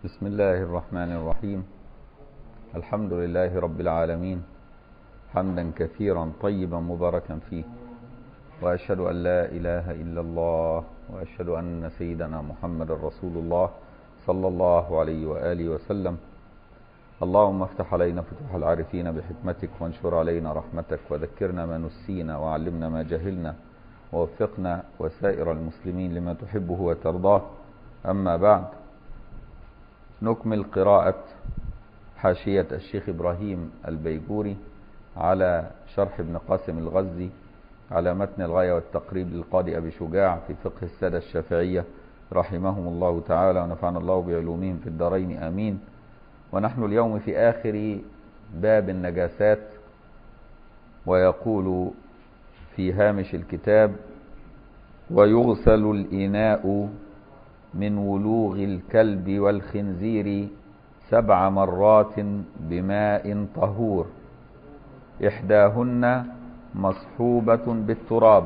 بسم الله الرحمن الرحيم الحمد لله رب العالمين حمدا كثيرا طيبا مباركا فيه واشهد ان لا اله الا الله واشهد ان سيدنا محمد رسول الله صلى الله عليه واله وسلم اللهم افتح علينا فتوح العارفين بحكمتك وانشر علينا رحمتك وذكرنا ما نسينا وعلمنا ما جهلنا ووفقنا وسائر المسلمين لما تحبه وترضاه اما بعد نكمل قراءة حاشية الشيخ إبراهيم البيجوري على شرح ابن قاسم الغزي على متن الغاية والتقريب للقاضي أبي شجاع في فقه السادة الشافعية رحمهم الله تعالى ونفعنا الله بعلومهم في الدارين آمين ونحن اليوم في آخر باب النجاسات ويقول في هامش الكتاب ويغسل الإناء من ولوغ الكلب والخنزير سبع مرات بماء طهور إحداهن مصحوبة بالتراب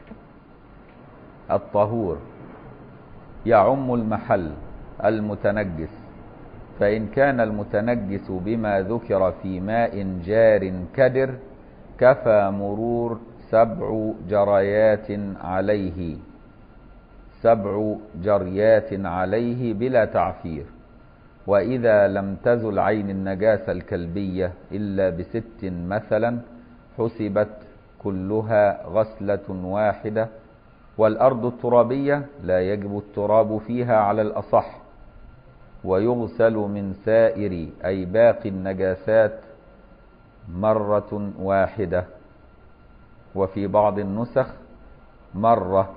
الطهور يعم المحل المتنجس فإن كان المتنجس بما ذكر في ماء جار كدر كفى مرور سبع جريات عليه سبع جريات عليه بلا تعفير وإذا لم تزل عين النجاسة الكلبية إلا بست مثلا حسبت كلها غسلة واحدة والأرض الترابية لا يجب التراب فيها على الأصح ويغسل من سائر أي باقي النجاسات مرة واحدة وفي بعض النسخ مرة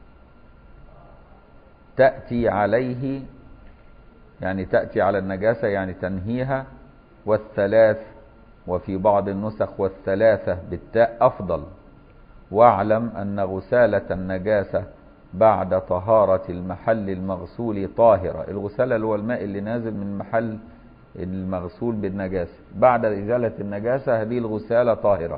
تأتي عليه يعني تأتي على النجاسة يعني تنهيها والثلاث وفي بعض النسخ والثلاثة بالتاء أفضل واعلم أن غسالة النجاسة بعد طهارة المحل المغسول طاهرة الغسالة اللي هو الماء اللي نازل من محل المغسول بالنجاسة بعد إزالة النجاسة هذه الغسالة طاهرة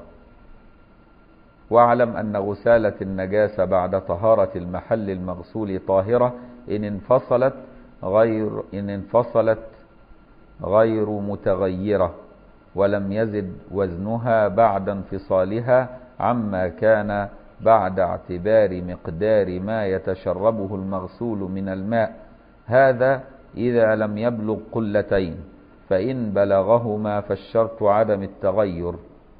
واعلم أن غسالة النجاسة بعد طهارة المحل المغسول طاهرة إن انفصلت غير إن انفصلت غير متغيرة ولم يزد وزنها بعد انفصالها عما كان بعد اعتبار مقدار ما يتشربه المغسول من الماء هذا إذا لم يبلغ قلتين فإن بلغهما فالشرط عدم التغير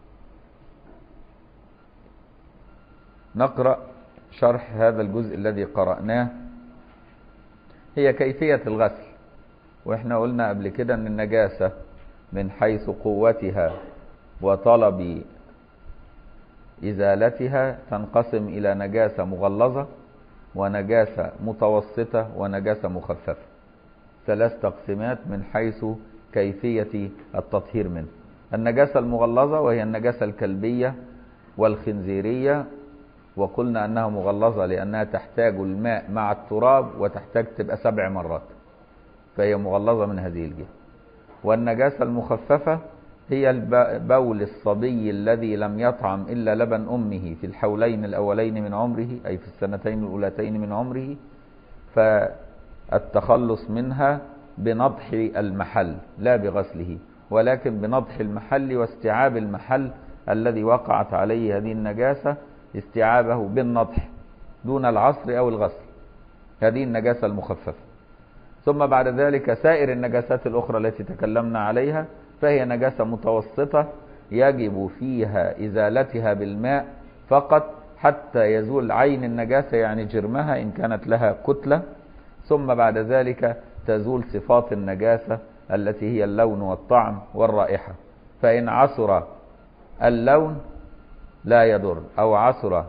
نقرأ شرح هذا الجزء الذي قرأناه هي كيفية الغسل واحنا قلنا قبل كده ان النجاسة من حيث قوتها وطلب ازالتها تنقسم الى نجاسة مغلظة ونجاسة متوسطة ونجاسة مخففة ثلاث تقسيمات من حيث كيفية التطهير منه النجاسة المغلظة وهي النجاسة الكلبية والخنزيرية وقلنا أنها مغلظة لأنها تحتاج الماء مع التراب وتحتاج تبقى سبع مرات فهي مغلظة من هذه الجهة والنجاسة المخففة هي بول الصبي الذي لم يطعم إلا لبن أمه في الحولين الأولين من عمره أي في السنتين الأولتين من عمره فالتخلص منها بنضح المحل لا بغسله ولكن بنضح المحل واستيعاب المحل الذي وقعت عليه هذه النجاسة استيعابه بالنضح دون العصر أو الغسل هذه النجاسة المخففة ثم بعد ذلك سائر النجاسات الأخرى التي تكلمنا عليها فهي نجاسة متوسطة يجب فيها إزالتها بالماء فقط حتى يزول عين النجاسة يعني جرمها إن كانت لها كتلة ثم بعد ذلك تزول صفات النجاسة التي هي اللون والطعم والرائحة فإن عصر اللون لا يضر أو عصر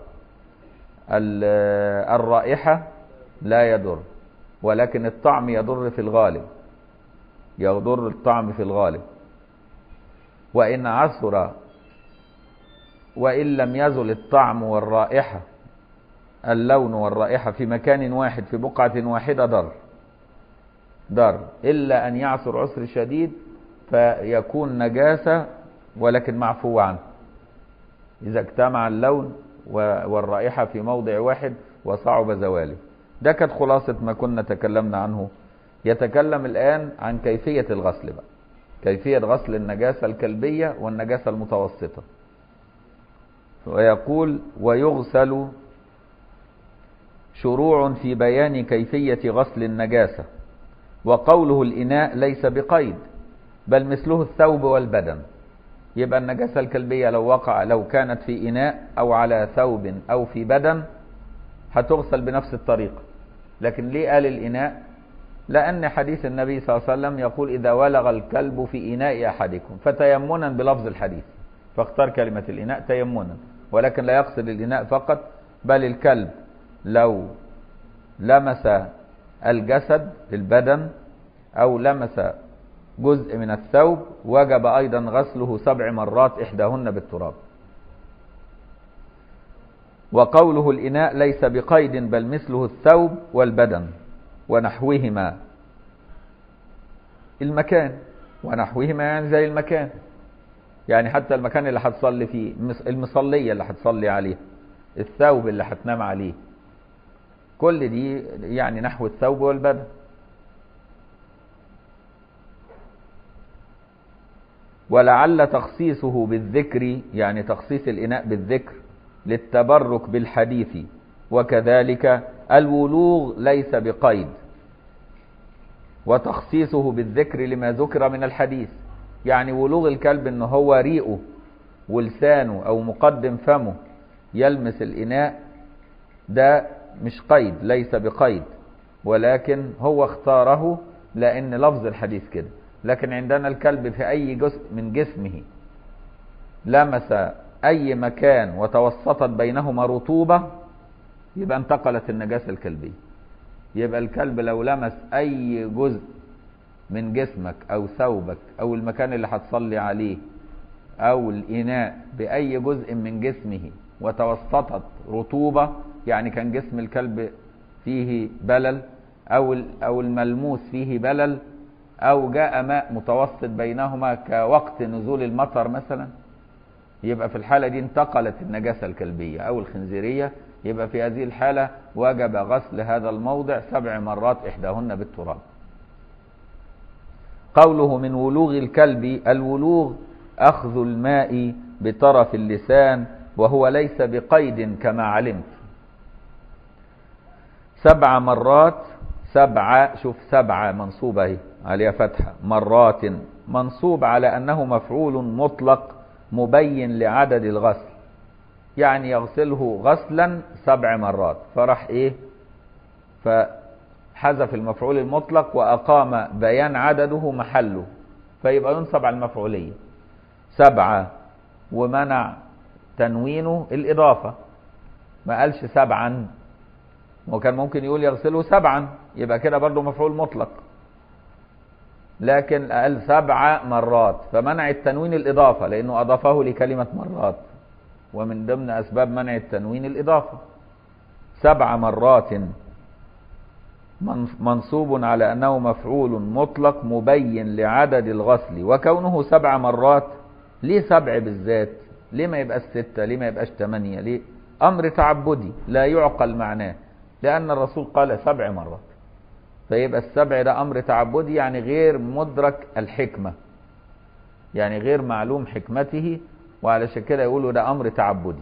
الرائحة لا يضر ولكن الطعم يضر في الغالب يضر الطعم في الغالب وإن عصر وإن لم يزل الطعم والرائحة اللون والرائحة في مكان واحد في بقعة واحدة ضر ضر إلا أن يعصر عسر شديد فيكون نجاسة ولكن معفو عنه إذا اجتمع اللون والرائحة في موضع واحد وصعب زواله ده كانت خلاصة ما كنا تكلمنا عنه يتكلم الآن عن كيفية الغسل بقى كيفية غسل النجاسة الكلبية والنجاسة المتوسطة ويقول ويغسل شروع في بيان كيفية غسل النجاسة وقوله الإناء ليس بقيد بل مثله الثوب والبدن يبقى النجاسة الكلبية لو وقع لو كانت في إناء أو على ثوب أو في بدن هتغسل بنفس الطريقة لكن ليه قال الإناء لأن حديث النبي صلى الله عليه وسلم يقول إذا ولغ الكلب في إناء أحدكم فتيمنا بلفظ الحديث فاختار كلمة الإناء تيمنا ولكن لا يقصد الإناء فقط بل الكلب لو لمس الجسد البدن أو لمس جزء من الثوب وجب أيضا غسله سبع مرات إحداهن بالتراب وقوله الإناء ليس بقيد بل مثله الثوب والبدن ونحوهما المكان ونحوهما يعني زي المكان يعني حتى المكان اللي هتصلي فيه المصلية اللي هتصلي عليه الثوب اللي هتنام عليه كل دي يعني نحو الثوب والبدن ولعل تخصيصه بالذكر يعني تخصيص الإناء بالذكر للتبرك بالحديث وكذلك الولوغ ليس بقيد وتخصيصه بالذكر لما ذكر من الحديث يعني ولوغ الكلب ان هو ريقه ولسانه او مقدم فمه يلمس الاناء ده مش قيد ليس بقيد ولكن هو اختاره لان لفظ الحديث كده لكن عندنا الكلب في اي جزء من جسمه لمس اي مكان وتوسطت بينهما رطوبة يبقى انتقلت النجاسة الكلبية يبقى الكلب لو لمس اي جزء من جسمك او ثوبك او المكان اللي هتصلي عليه او الاناء باي جزء من جسمه وتوسطت رطوبة يعني كان جسم الكلب فيه بلل او او الملموس فيه بلل او جاء ماء متوسط بينهما كوقت نزول المطر مثلا يبقى في الحالة دي انتقلت النجاسة الكلبية او الخنزيرية يبقى في هذه الحالة وجب غسل هذا الموضع سبع مرات احداهن بالتراب قوله من ولوغ الكلب الولوغ اخذ الماء بطرف اللسان وهو ليس بقيد كما علمت سبع مرات سبعة شوف سبعة منصوبة اهي عليها فتحة مرات منصوب على أنه مفعول مطلق مبين لعدد الغسل يعني يغسله غسلا سبع مرات فراح ايه فحذف المفعول المطلق وأقام بيان عدده محله فيبقى ينصب على المفعولية سبعة ومنع تنوينه الإضافة ما قالش سبعا وكان ممكن يقول يغسله سبعا يبقى كده برضه مفعول مطلق لكن قال سبع مرات فمنع التنوين الإضافة لأنه أضافه لكلمة مرات ومن ضمن أسباب منع التنوين الإضافة سبع مرات منصوب على أنه مفعول مطلق مبين لعدد الغسل وكونه سبع مرات ليه سبع بالذات ليه ما يبقاش ستة ليه ما يبقاش ثمانية ليه أمر تعبدي لا يعقل معناه لأن الرسول قال سبع مرات فيبقى السبع ده أمر تعبدي يعني غير مدرك الحكمة يعني غير معلوم حكمته وعلشان كده يقولوا ده أمر تعبدي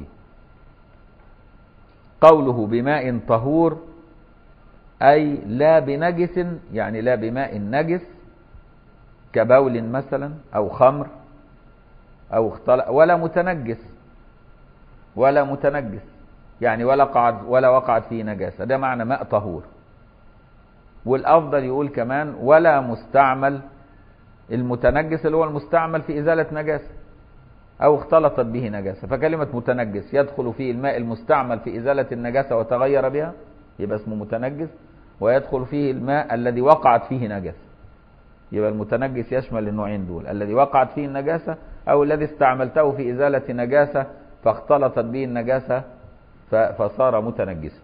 قوله بماء طهور أي لا بنجس يعني لا بماء نجس كبول مثلا أو خمر أو اختلط ولا متنجس ولا متنجس يعني ولا قعد ولا وقعت فيه نجاسة ده معنى ماء طهور والأفضل يقول كمان ولا مستعمل المتنجس اللي هو المستعمل في إزالة نجاسة أو اختلطت به نجاسة فكلمة متنجس يدخل فيه الماء المستعمل في إزالة النجاسة وتغير بها يبقى اسمه متنجس ويدخل فيه الماء الذي وقعت فيه نجاسة يبقى المتنجس يشمل النوعين دول الذي وقعت فيه النجاسة أو الذي استعملته في إزالة نجاسة فاختلطت به النجاسة فصار متنجسا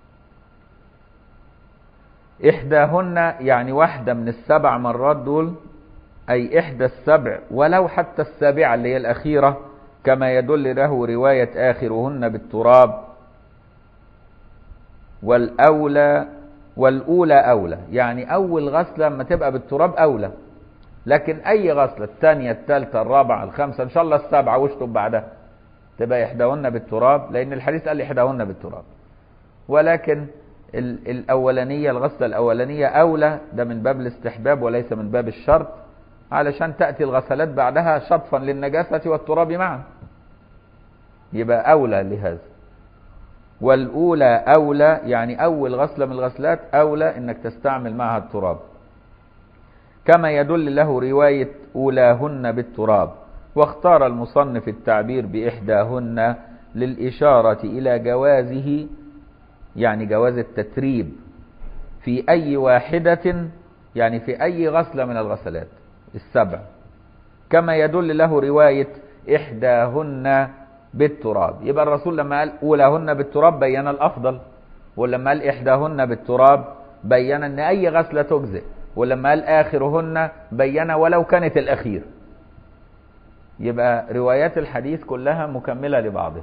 إحداهن يعني واحدة من السبع مرات دول أي إحدى السبع ولو حتى السابعة اللي هي الأخيرة كما يدل له رواية آخرهن بالتراب والأولى والأولى أولى يعني أول غسلة لما تبقى بالتراب أولى لكن أي غسلة الثانية الثالثة الرابعة الخامسة إن شاء الله السابعة واشطب بعدها تبقى إحداهن بالتراب لأن الحديث قال إحداهن بالتراب ولكن ال- الأولانية الغسلة الأولانية أولى ده من باب الاستحباب وليس من باب الشرط علشان تأتي الغسلات بعدها شطفا للنجاسة والتراب معا يبقى أولى لهذا والأولى أولى يعني أول غسلة من الغسلات أولى إنك تستعمل معها التراب كما يدل له رواية أولاهن بالتراب واختار المصنف التعبير بإحداهن للإشارة إلى جوازه يعني جواز التتريب في أي واحدة يعني في أي غسلة من الغسلات السبع كما يدل له رواية إحداهن بالتراب يبقى الرسول لما قال أولاهن بالتراب بين الأفضل ولما قال إحداهن بالتراب بين أن أي غسلة تجزئ ولما قال آخرهن بين ولو كانت الأخير يبقى روايات الحديث كلها مكملة لبعضها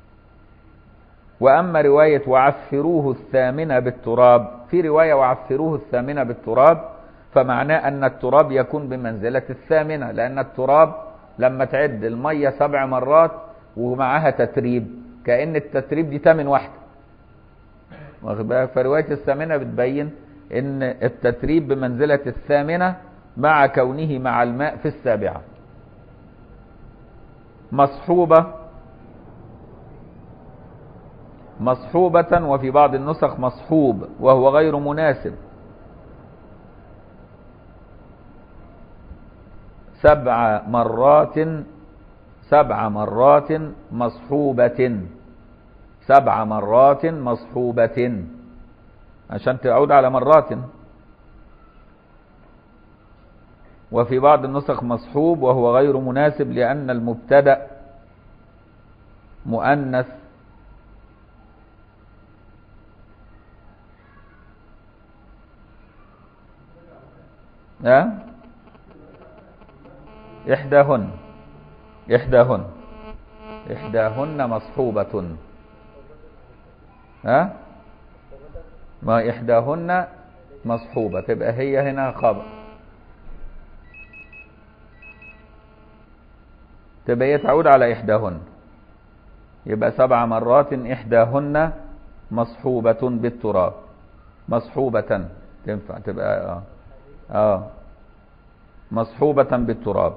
وأما رواية وعفروه الثامنة بالتراب في رواية وعفروه الثامنة بالتراب فمعناه أن التراب يكون بمنزلة الثامنة لأن التراب لما تعد المية سبع مرات ومعها تتريب كأن التتريب دي تمن واحدة واخد بالك فرواية الثامنة بتبين ان التتريب بمنزلة الثامنة مع كونه مع الماء في السابعة مصحوبة مصحوبة وفي بعض النسخ مصحوب وهو غير مناسب سبع مرات سبع مرات مصحوبة سبع مرات مصحوبة عشان تعود على مرات وفي بعض النسخ مصحوب وهو غير مناسب لأن المبتدأ مؤنث ها إحداهن إحداهن إحداهن مصحوبة ها ما إحداهن مصحوبة تبقى هي هنا خبر تبقى هي تعود على إحداهن يبقى سبع مرات إحداهن مصحوبة بالتراب مصحوبة تنفع تبقى آه, آه مصحوبة بالتراب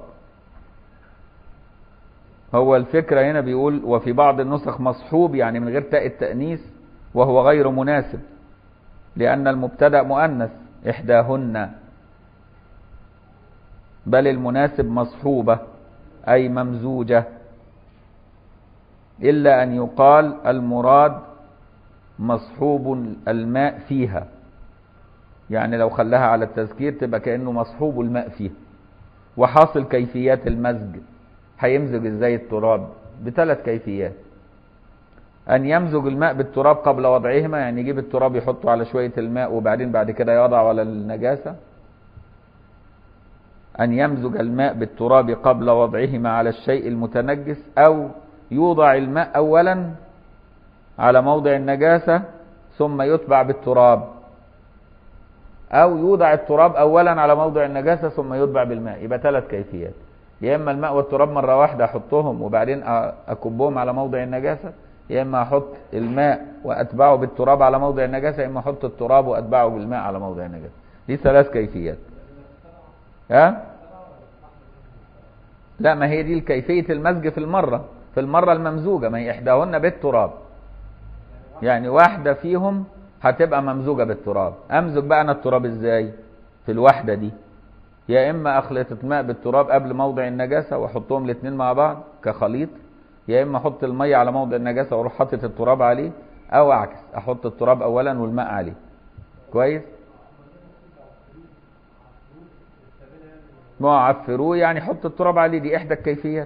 هو الفكرة هنا بيقول وفي بعض النسخ مصحوب يعني من غير تاء التأنيث وهو غير مناسب لأن المبتدأ مؤنث إحداهن بل المناسب مصحوبة أي ممزوجة إلا أن يقال المراد مصحوب الماء فيها يعني لو خلاها على التذكير تبقى كأنه مصحوب الماء فيها وحاصل كيفيات المزج هيمزج ازاي التراب بثلاث كيفيات أن يمزج الماء بالتراب قبل وضعهما يعني يجيب التراب يحطه على شوية الماء وبعدين بعد كده يضع على النجاسة أن يمزج الماء بالتراب قبل وضعهما على الشيء المتنجس أو يوضع الماء أولا على موضع النجاسة ثم يتبع بالتراب أو يوضع التراب أولا على موضع النجاسة ثم يتبع بالماء يبقى ثلاث كيفيات يا إما الماء والتراب مرة واحدة أحطهم وبعدين أكبهم على موضع النجاسة يا إما أحط الماء وأتبعه بالتراب على موضع النجاسة يا إما أحط التراب وأتبعه بالماء على موضع النجاسة دي ثلاث كيفيات ها لا ما هي دي الكيفية المزج في المرة في المرة الممزوجة ما هي إحداهن بالتراب يعني واحدة فيهم هتبقى ممزوجة بالتراب أمزج بقى أنا التراب إزاي في الواحدة دي يا إما أخلط ماء بالتراب قبل موضع النجاسة وأحطهم الاثنين مع بعض كخليط يا إما أحط المية على موضع النجاسة وأروح حاطط التراب عليه أو عكس أحط التراب أولا والماء عليه كويس ما عفروه يعني حط التراب عليه دي إحدى الكيفيات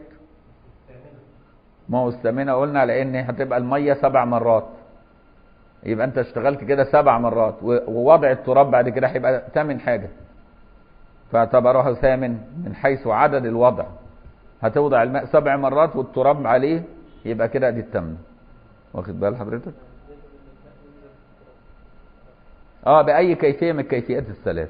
ما هو الثامنة قلنا على إن هتبقى المية سبع مرات يبقى أنت اشتغلت كده سبع مرات ووضع التراب بعد كده هيبقى ثامن حاجة فاعتبرها ثامن من حيث عدد الوضع هتوضع الماء سبع مرات والتراب عليه يبقى كده دي التامنة واخد بال حضرتك اه بأي كيفية من الكيفيات الثلاث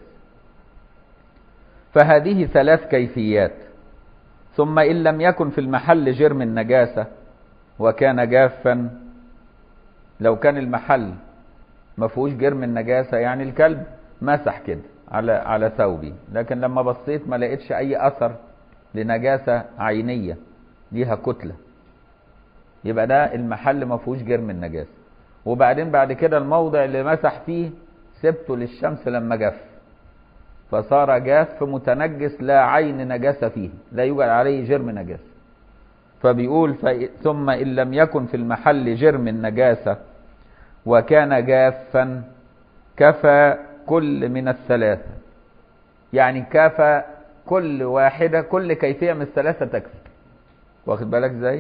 فهذه ثلاث كيفيات ثم إن لم يكن في المحل جرم النجاسة وكان جافا لو كان المحل ما فيهوش جرم النجاسة يعني الكلب مسح كده على على ثوبي لكن لما بصيت ما لقيتش أي أثر لنجاسة عينية ليها كتلة يبقى ده المحل ما فيهوش جرم النجاسة وبعدين بعد كده الموضع اللي مسح فيه سبته للشمس لما جف فصار جاف متنجس لا عين نجاسة فيه لا يوجد عليه جرم نجاسة فبيقول في ثم إن لم يكن في المحل جرم النجاسة وكان جافا كفى كل من الثلاثة يعني كفى كل واحدة كل كيفية من الثلاثة تكفي واخد بالك ازاي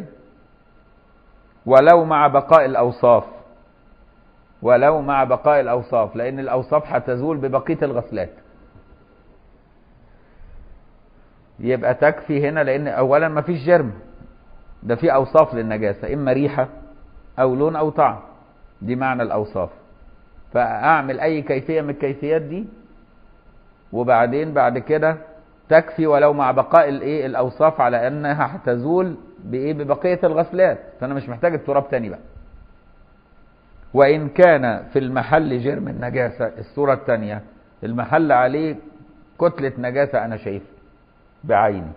ولو مع بقاء الأوصاف ولو مع بقاء الأوصاف لأن الأوصاف هتزول ببقية الغسلات يبقى تكفي هنا لأن أولا ما فيش جرم ده في أوصاف للنجاسة إما ريحة أو لون أو طعم دي معنى الأوصاف فأعمل أي كيفية من الكيفيات دي وبعدين بعد كده تكفي ولو مع بقاء الايه الاوصاف على انها هتزول بايه ببقيه الغسلات فانا مش محتاج التراب تاني بقى وان كان في المحل جرم النجاسه الصوره الثانيه المحل عليه كتله نجاسه انا شايفها بعيني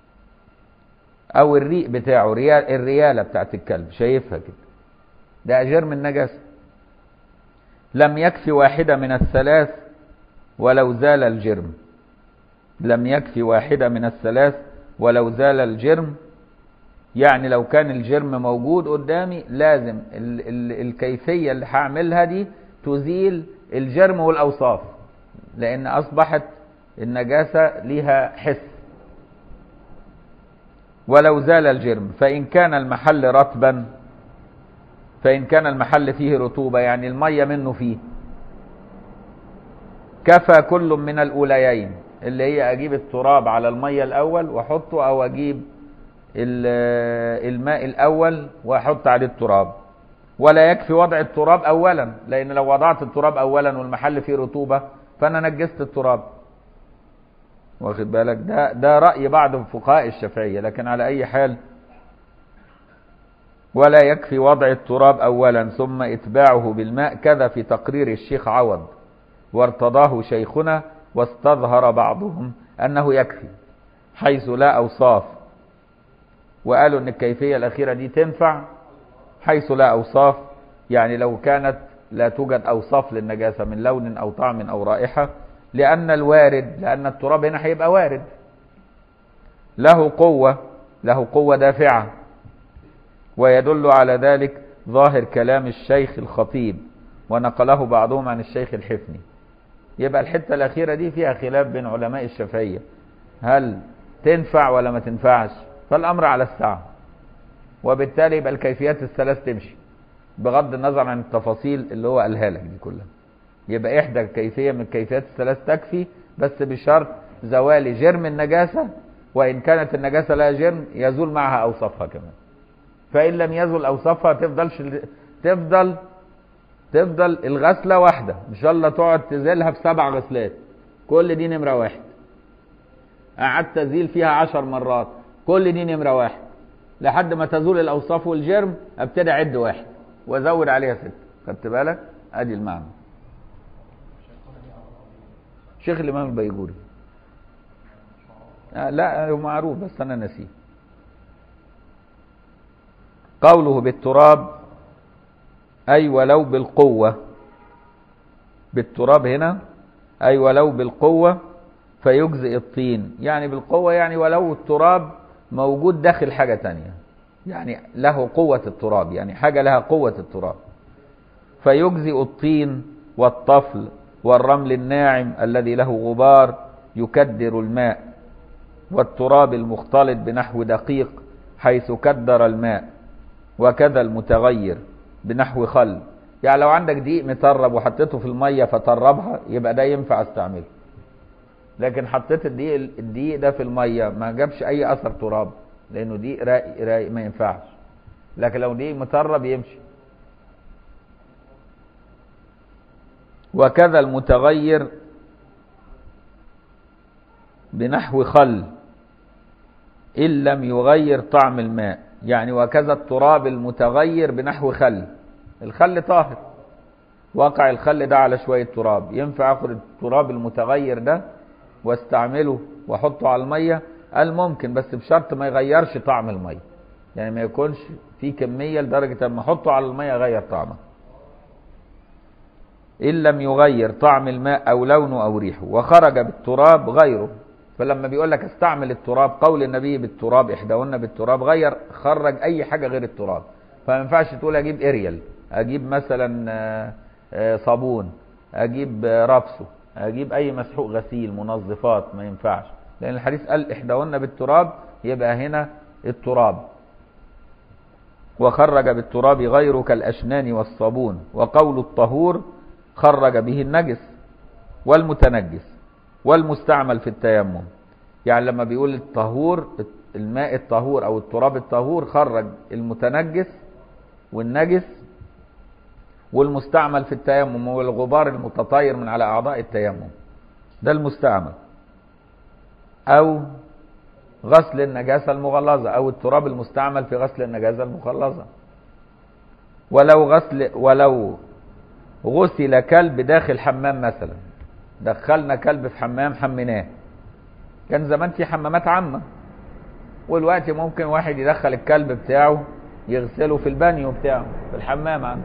او الريق بتاعه ريال الرياله بتاعت الكلب شايفها كده ده جرم النجاسه لم يكفي واحده من الثلاث ولو زال الجرم لم يكفي واحدة من الثلاث ولو زال الجرم يعني لو كان الجرم موجود قدامي لازم ال ال الكيفية اللي هعملها دي تزيل الجرم والأوصاف لأن أصبحت النجاسة ليها حس ولو زال الجرم فإن كان المحل رطبا فإن كان المحل فيه رطوبة يعني المية منه فيه كفى كل من الأوليين اللي هي اجيب التراب على الميه الاول واحطه او اجيب الماء الاول واحط عليه التراب ولا يكفي وضع التراب اولا لان لو وضعت التراب اولا والمحل فيه رطوبه فانا نجست التراب واخد بالك ده ده راي بعض الفقهاء الشافعيه لكن على اي حال ولا يكفي وضع التراب اولا ثم اتباعه بالماء كذا في تقرير الشيخ عوض وارتضاه شيخنا واستظهر بعضهم أنه يكفي حيث لا أوصاف وقالوا أن الكيفية الأخيرة دي تنفع حيث لا أوصاف يعني لو كانت لا توجد أوصاف للنجاسة من لون أو طعم أو رائحة لأن الوارد لأن التراب هنا هيبقى وارد له قوة له قوة دافعة ويدل على ذلك ظاهر كلام الشيخ الخطيب ونقله بعضهم عن الشيخ الحفني يبقى الحته الاخيره دي فيها خلاف بين علماء الشافعيه هل تنفع ولا ما تنفعش فالامر على السعه وبالتالي يبقى الكيفيات الثلاث تمشي بغض النظر عن التفاصيل اللي هو قالها لك دي كلها يبقى احدى كيفيه من الكيفيات الثلاث تكفي بس بشرط زوال جرم النجاسه وان كانت النجاسه لها جرم يزول معها اوصافها كمان فان لم يزل اوصافها تفضلش تفضل تفضل الغسلة واحدة إن شاء الله تقعد تزيلها في سبع غسلات كل دي نمرة واحد قعدت أزيل فيها عشر مرات كل دي نمرة واحد لحد ما تزول الأوصاف والجرم أبتدي أعد واحد وأزود عليها ست خدت بالك؟ أدي المعنى شيخ الإمام البيجوري آه لا هو معروف بس أنا نسيه قوله بالتراب أي ولو بالقوة بالتراب هنا أي ولو بالقوة فيجزئ الطين يعني بالقوة يعني ولو التراب موجود داخل حاجة تانية يعني له قوة التراب يعني حاجة لها قوة التراب فيجزئ الطين والطفل والرمل الناعم الذي له غبار يكدر الماء والتراب المختلط بنحو دقيق حيث كدر الماء وكذا المتغير بنحو خل يعني لو عندك دقيق مطرب وحطيته في الميه فطربها يبقى ده ينفع استعمله لكن حطيت الدقيق الدقيق ده في الميه ما جابش اي اثر تراب لانه دقيق رايق رايق ما ينفعش لكن لو دقيق مطرب يمشي وكذا المتغير بنحو خل إن لم يغير طعم الماء يعني وكذا التراب المتغير بنحو خل الخل طاهر وقع الخل ده على شوية تراب ينفع اخد التراب المتغير ده واستعمله واحطه على المية قال ممكن بس بشرط ما يغيرش طعم المية يعني ما يكونش في كمية لدرجة اما احطه على المية يغير طعمه إن لم يغير طعم الماء أو لونه أو ريحه وخرج بالتراب غيره فلما بيقول لك استعمل التراب قول النبي بالتراب إحداهن بالتراب غير خرج أي حاجة غير التراب فما ينفعش تقول أجيب إريال أجيب مثلا صابون أجيب رابسو أجيب أي مسحوق غسيل منظفات ما ينفعش لأن الحديث قال إحداهن بالتراب يبقى هنا التراب وخرج بالتراب غيره كالأشنان والصابون وقول الطهور خرج به النجس والمتنجس والمستعمل في التيمم يعني لما بيقول الطهور الماء الطهور او التراب الطهور خرج المتنجس والنجس والمستعمل في التيمم والغبار المتطاير من على اعضاء التيمم ده المستعمل او غسل النجاسة المغلظة او التراب المستعمل في غسل النجاسة المغلظة ولو غسل ولو غسل كلب داخل حمام مثلا دخلنا كلب في حمام حميناه كان زمان في حمامات عامة والوقت ممكن واحد يدخل الكلب بتاعه يغسله في البانيو بتاعه في الحمام عنده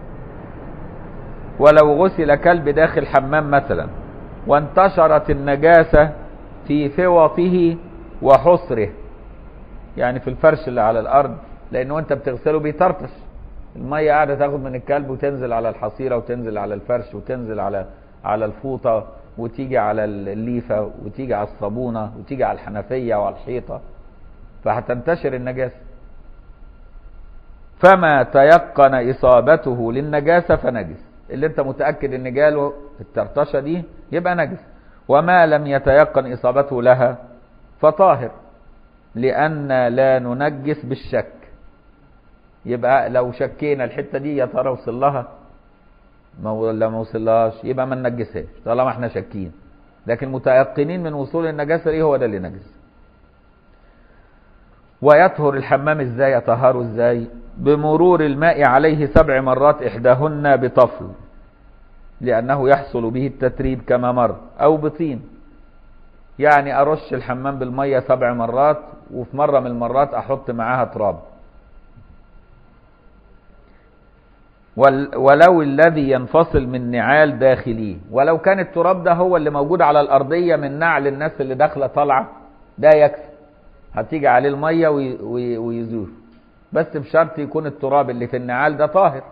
ولو غسل كلب داخل حمام مثلا وانتشرت النجاسة في فوطه وحصره يعني في الفرش اللي على الأرض لأنه أنت بتغسله بيطرطش المية قاعدة تاخد من الكلب وتنزل على الحصيرة وتنزل على الفرش وتنزل على على الفوطة وتيجي على الليفة وتيجي على الصابونة وتيجي على الحنفية وعلى الحيطة فهتنتشر النجاسة فما تيقن إصابته للنجاسة فنجس اللي انت متأكد ان جاله الترطشة دي يبقى نجس وما لم يتيقن إصابته لها فطاهر لأن لا ننجس بالشك يبقى لو شكينا الحتة دي يا ترى وصل لها ما ولا ما وصلهاش يبقى ما ننجسهاش طالما احنا شاكين لكن متيقنين من وصول النجاسة ايه هو ده اللي نجس ويطهر الحمام ازاي يطهره ازاي بمرور الماء عليه سبع مرات احداهن بطفل لانه يحصل به التتريب كما مر او بطين يعني ارش الحمام بالمية سبع مرات وفي مرة من المرات احط معاها تراب ولو الذي ينفصل من نعال داخليه ولو كان التراب ده هو اللي موجود على الأرضية من نعل الناس اللي داخلة طالعة ده يكفي هتيجي عليه المية ويزول بس بشرط يكون التراب اللي في النعال ده طاهر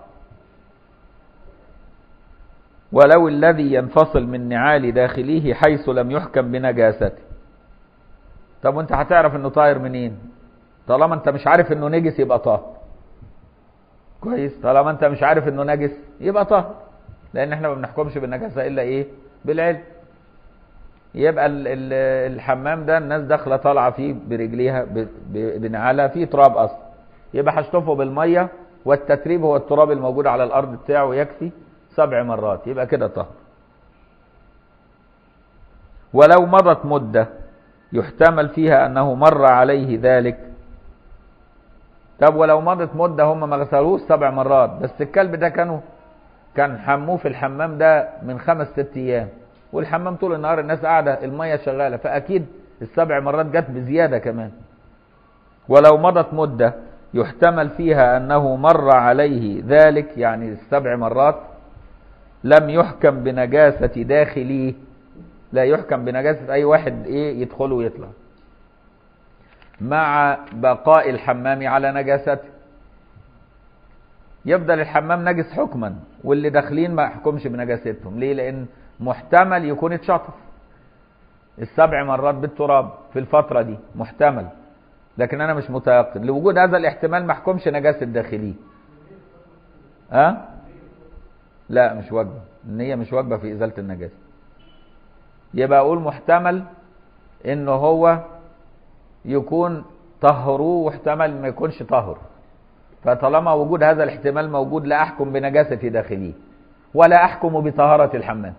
ولو الذي ينفصل من نعال داخليه حيث لم يحكم بنجاسته طب وانت هتعرف انه طاهر منين طالما انت مش عارف انه نجس يبقى طاهر كويس طالما انت مش عارف انه نجس يبقى طاهر لان احنا ما بنحكمش بالنجاسه الا ايه بالعلم يبقى ال ال الحمام ده الناس داخله طالعه فيه برجليها بنعالها فيه تراب اصلا يبقى هشطفه بالميه والتتريب هو التراب الموجود على الارض بتاعه يكفي سبع مرات يبقى كده طهر ولو مضت مده يحتمل فيها انه مر عليه ذلك طب ولو مضت مدة هم ما غسلوش سبع مرات بس الكلب ده كانوا كان حموه في الحمام ده من خمس ست ايام والحمام طول النهار الناس قاعدة المية شغالة فأكيد السبع مرات جت بزيادة كمان ولو مضت مدة يحتمل فيها أنه مر عليه ذلك يعني السبع مرات لم يحكم بنجاسة داخليه لا يحكم بنجاسة أي واحد إيه يدخل ويطلع مع بقاء الحمام على نجاسته يفضل الحمام نجس حكما واللي داخلين ما يحكمش بنجاستهم ليه لان محتمل يكون اتشطف السبع مرات بالتراب في الفترة دي محتمل لكن انا مش متيقن لوجود هذا الاحتمال ما احكمش نجاسة داخليه ها أه؟ لا مش واجبة النية مش واجبة في ازالة النجاسة يبقى اقول محتمل انه هو يكون طهروه واحتمل ما يكونش طهر فطالما وجود هذا الاحتمال موجود لا احكم بنجاسة داخليه ولا أحكم بطهارة الحمام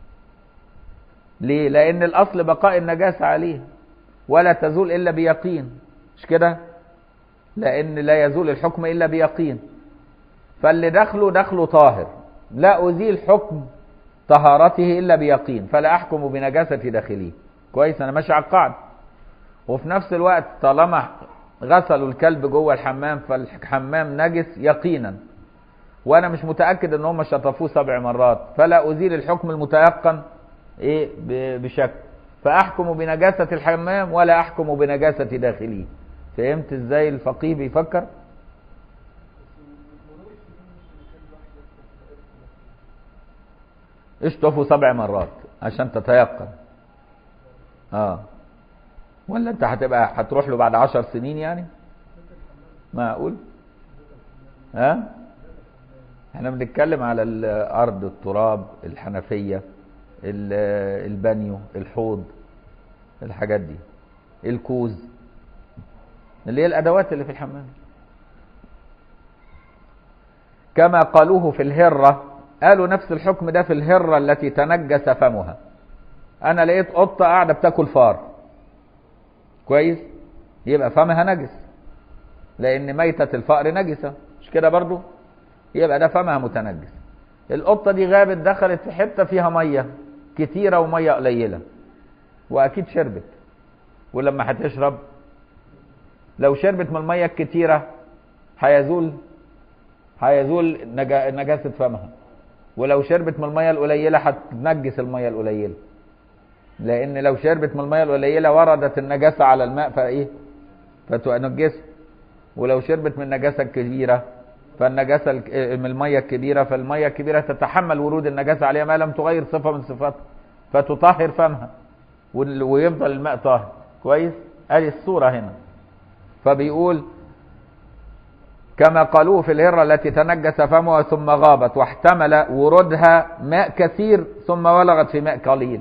ليه لأن الأصل بقاء النجاسة عليه ولا تزول إلا بيقين مش كده لأن لا يزول الحكم إلا بيقين فاللي دخله دخله طاهر لا أزيل حكم طهارته إلا بيقين فلا أحكم بنجاسة داخليه كويس أنا ماشي على القاعدة وفي نفس الوقت طالما غسلوا الكلب جوه الحمام فالحمام نجس يقينا وانا مش متاكد ان هم شطفوه سبع مرات فلا ازيل الحكم المتيقن ايه بشك فاحكم بنجاسه الحمام ولا احكم بنجاسه داخليه فهمت ازاي الفقيه بيفكر اشطفوا سبع مرات عشان تتيقن اه ولا انت هتبقى هتروح له بعد عشر سنين يعني معقول ها احنا بنتكلم على الارض التراب الحنفية البانيو الحوض الحاجات دي الكوز اللي هي الادوات اللي في الحمام كما قالوه في الهرة قالوا نفس الحكم ده في الهرة التي تنجس فمها انا لقيت قطة قاعدة بتاكل فار كويس يبقى فمها نجس لان ميتة الفأر نجسة مش كده برضو يبقى ده فمها متنجس القطة دي غابت دخلت في حتة فيها مية كتيرة ومية قليلة واكيد شربت ولما هتشرب لو شربت من المية الكتيرة هيزول هيزول نجا... نجاسة فمها ولو شربت من المية القليلة هتنجس المية القليلة لان لو شربت من الميه القليله وردت النجاسه على الماء فايه فتنجسه ولو شربت من النجاسه الكبيره فالنجاسه من الميه الكبيره فالميه الكبيره تتحمل ورود النجاسه عليها ما لم تغير صفه من صفاتها فتطهر فمها ويفضل الماء طاهر كويس ادي الصوره هنا فبيقول كما قالوه في الهرة التي تنجس فمها ثم غابت واحتمل ورودها ماء كثير ثم ولغت في ماء قليل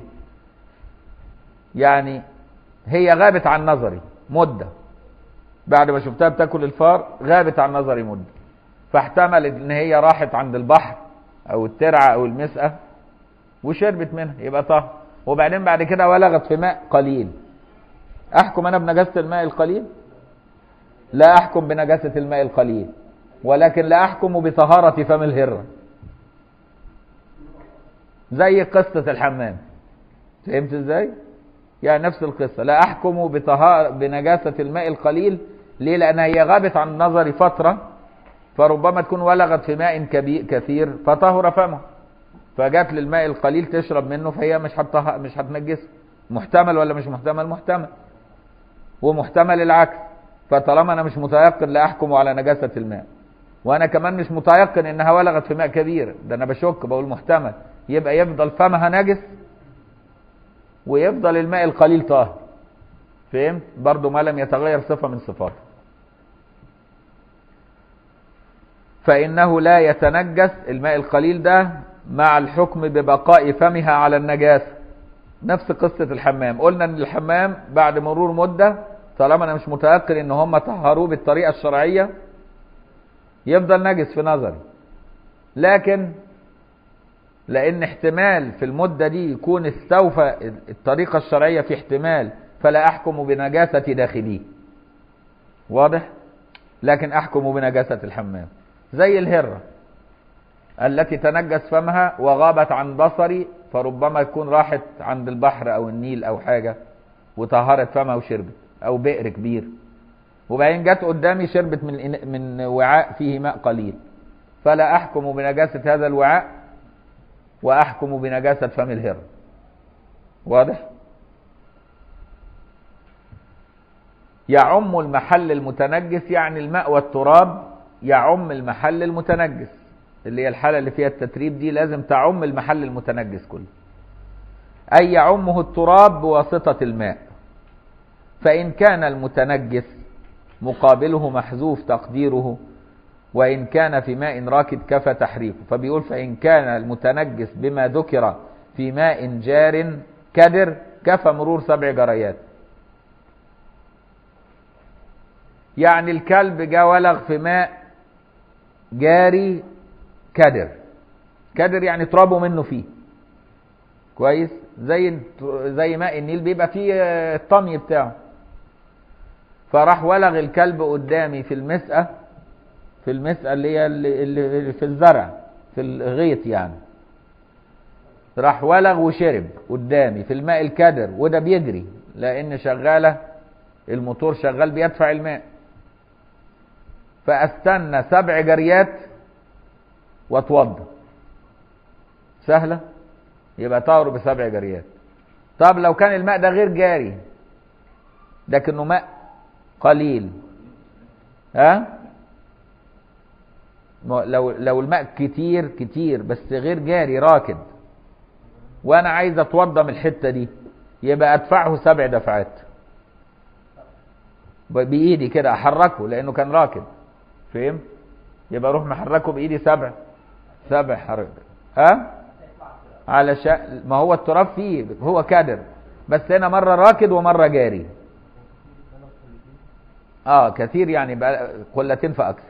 يعني هي غابت عن نظري مدة بعد ما شفتها بتاكل الفار غابت عن نظري مدة فاحتمل ان هي راحت عند البحر او الترعة او المسقى وشربت منها يبقى طهر وبعدين بعد كده ولغت في ماء قليل احكم انا بنجاسة الماء القليل لا احكم بنجاسة الماء القليل ولكن لا احكم بطهارة فم الهرة زي قصة الحمام فهمت ازاي يعني نفس القصة لا احكم بطهارة بنجاسة الماء القليل ليه لان هي غابت عن نظري فترة فربما تكون ولغت في ماء كبير كثير فطهر فمه فجات للماء القليل تشرب منه فهي مش هتطه... مش هتنجسه محتمل ولا مش محتمل محتمل ومحتمل العكس فطالما انا مش متيقن لا احكم على نجاسة الماء وانا كمان مش متيقن انها ولغت في ماء كبير ده انا بشك بقول محتمل يبقى يفضل فمها نجس ويفضل الماء القليل طاهر فهمت برضو ما لم يتغير صفة من صفاته فإنه لا يتنجس الماء القليل ده مع الحكم ببقاء فمها على النجاسة نفس قصة الحمام قلنا ان الحمام بعد مرور مدة طالما انا مش متيقن ان هم طهروه بالطريقة الشرعية يفضل نجس في نظري لكن لان احتمال في المدة دي يكون استوفى الطريقة الشرعية في احتمال فلا احكم بنجاسة داخليه واضح لكن احكم بنجاسة الحمام زي الهرة التي تنجس فمها وغابت عن بصري فربما تكون راحت عند البحر او النيل او حاجة وطهرت فمها وشربت او بئر كبير وبعدين جت قدامي شربت من من وعاء فيه ماء قليل فلا احكم بنجاسة هذا الوعاء واحكم بنجاسة فم الهر واضح يعم المحل المتنجس يعني الماء والتراب يعم المحل المتنجس اللي هي الحالة اللي فيها التتريب دي لازم تعم المحل المتنجس كله أي يعمه التراب بواسطة الماء فإن كان المتنجس مقابله محذوف تقديره وإن كان في ماء راكد كفى تحريفه فبيقول فإن كان المتنجس بما ذكر في ماء جار كدر كفى مرور سبع جريات يعني الكلب جا ولغ في ماء جاري كدر كدر يعني ترابه منه فيه كويس زي زي ماء النيل بيبقى فيه الطمي بتاعه فراح ولغ الكلب قدامي في المسقة في المسقة اللي هي اللي, اللي في الزرع في الغيط يعني راح ولغ وشرب قدامي في الماء الكدر وده بيجري لان شغاله الموتور شغال بيدفع الماء فاستنى سبع جريات واتوضى سهله يبقى طهر بسبع جريات طب لو كان الماء ده غير جاري لكنه ماء قليل ها لو لو الماء كتير كتير بس غير جاري راكد وانا عايز اتوضى من الحته دي يبقى ادفعه سبع دفعات بايدي كده احركه لانه كان راكد فهم يبقى اروح محركه بايدي سبع سبع حركه ها علشان ما هو التراب فيه هو كادر بس هنا مره راكد ومره جاري اه كثير يعني بقى قلتين فاكثر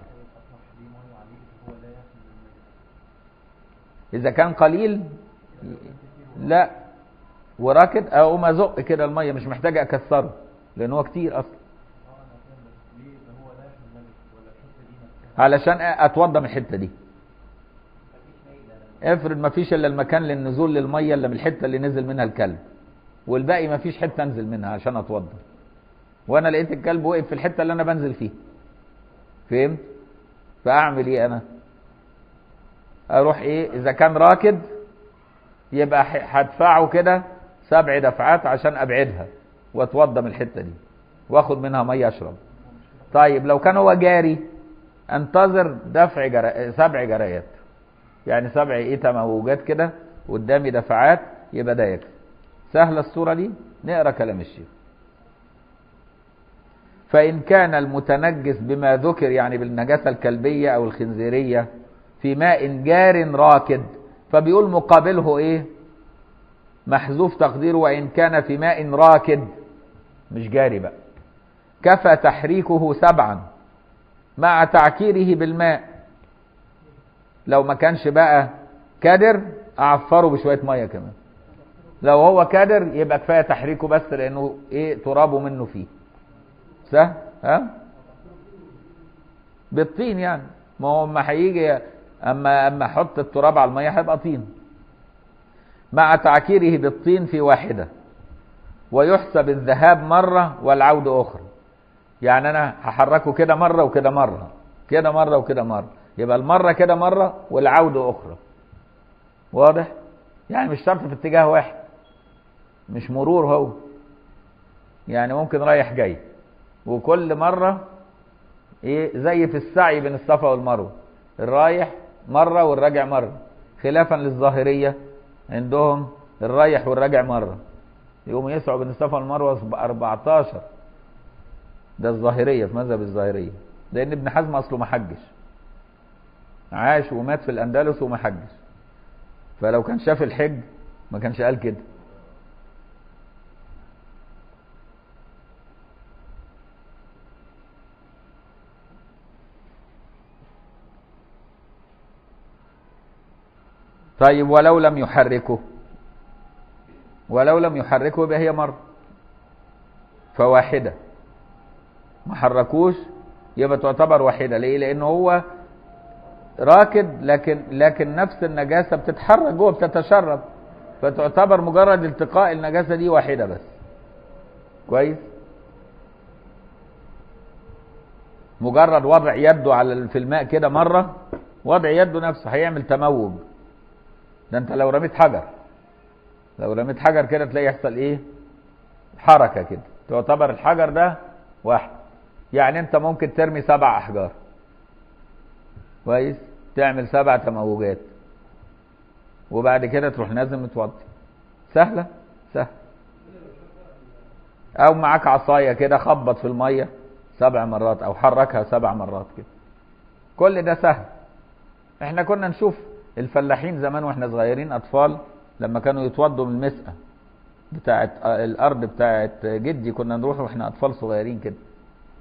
اذا كان قليل لا وراكد اقوم ازق كده الميه مش محتاج اكسره لان هو كتير اصلا علشان اتوضى من الحته دي افرض ما فيش الا المكان للنزول للميه الا من الحته اللي نزل منها الكلب والباقي ما فيش حته انزل منها عشان اتوضى وانا لقيت الكلب وقف في الحته اللي انا بنزل فيها فهمت فاعمل ايه انا اروح ايه اذا كان راكد يبقى هدفعه كده سبع دفعات عشان ابعدها واتوضى من الحته دي واخد منها ميه اشرب طيب لو كان هو جاري انتظر دفع جرا... سبع جرايات يعني سبع ايه تموجات كده قدامي دفعات يبقى ده يكفي سهله الصوره دي نقرا كلام الشيخ فإن كان المتنجس بما ذكر يعني بالنجاسة الكلبية أو الخنزيرية في ماء جار راكد فبيقول مقابله إيه محذوف تقديره وإن كان في ماء راكد مش جاري بقى كفى تحريكه سبعا مع تعكيره بالماء لو ما كانش بقى كادر أعفره بشوية مية كمان لو هو كادر يبقى كفاية تحريكه بس لأنه إيه ترابه منه فيه سهل ها بالطين يعني ما هو اما هيجي اما اما احط التراب على الميه هيبقى طين مع تعكيره بالطين في واحده ويحسب الذهاب مره والعود اخرى يعني انا هحركه كده مره وكده مره كده مره وكده مره يبقى المره كده مره والعود اخرى واضح يعني مش شرط في اتجاه واحد مش مرور هو يعني ممكن رايح جاي وكل مرة ايه زي في السعي بين الصفا والمروة الرايح مرة والراجع مرة خلافا للظاهرية عندهم الرايح والراجع مرة يقوموا يسعوا بين الصفا والمروة 14 ده الظاهرية في مذهب الظاهرية لأن ابن حزم أصله ما حجش عاش ومات في الأندلس وما حجش فلو كان شاف الحج ما كانش قال كده طيب ولو لم يحركه ولو لم يحركه يبقى هي مرة فواحدة ما حركوش يبقى تعتبر واحدة ليه لأنه هو راكد لكن لكن نفس النجاسة بتتحرك جوه بتتشرب فتعتبر مجرد التقاء النجاسة دي واحدة بس كويس مجرد وضع يده على في الماء كده مرة وضع يده نفسه هيعمل تموج ده انت لو رميت حجر لو رميت حجر كده تلاقي يحصل ايه حركة كده تعتبر الحجر ده واحد يعني انت ممكن ترمي سبع احجار كويس تعمل سبع تموجات وبعد كده تروح نازل متوضي سهلة سهل او معاك عصاية كده خبط في المية سبع مرات او حركها سبع مرات كده كل ده سهل احنا كنا نشوف الفلاحين زمان واحنا صغيرين اطفال لما كانوا يتوضوا من المسقه بتاعت الارض بتاعت جدي كنا نروح واحنا اطفال صغيرين كده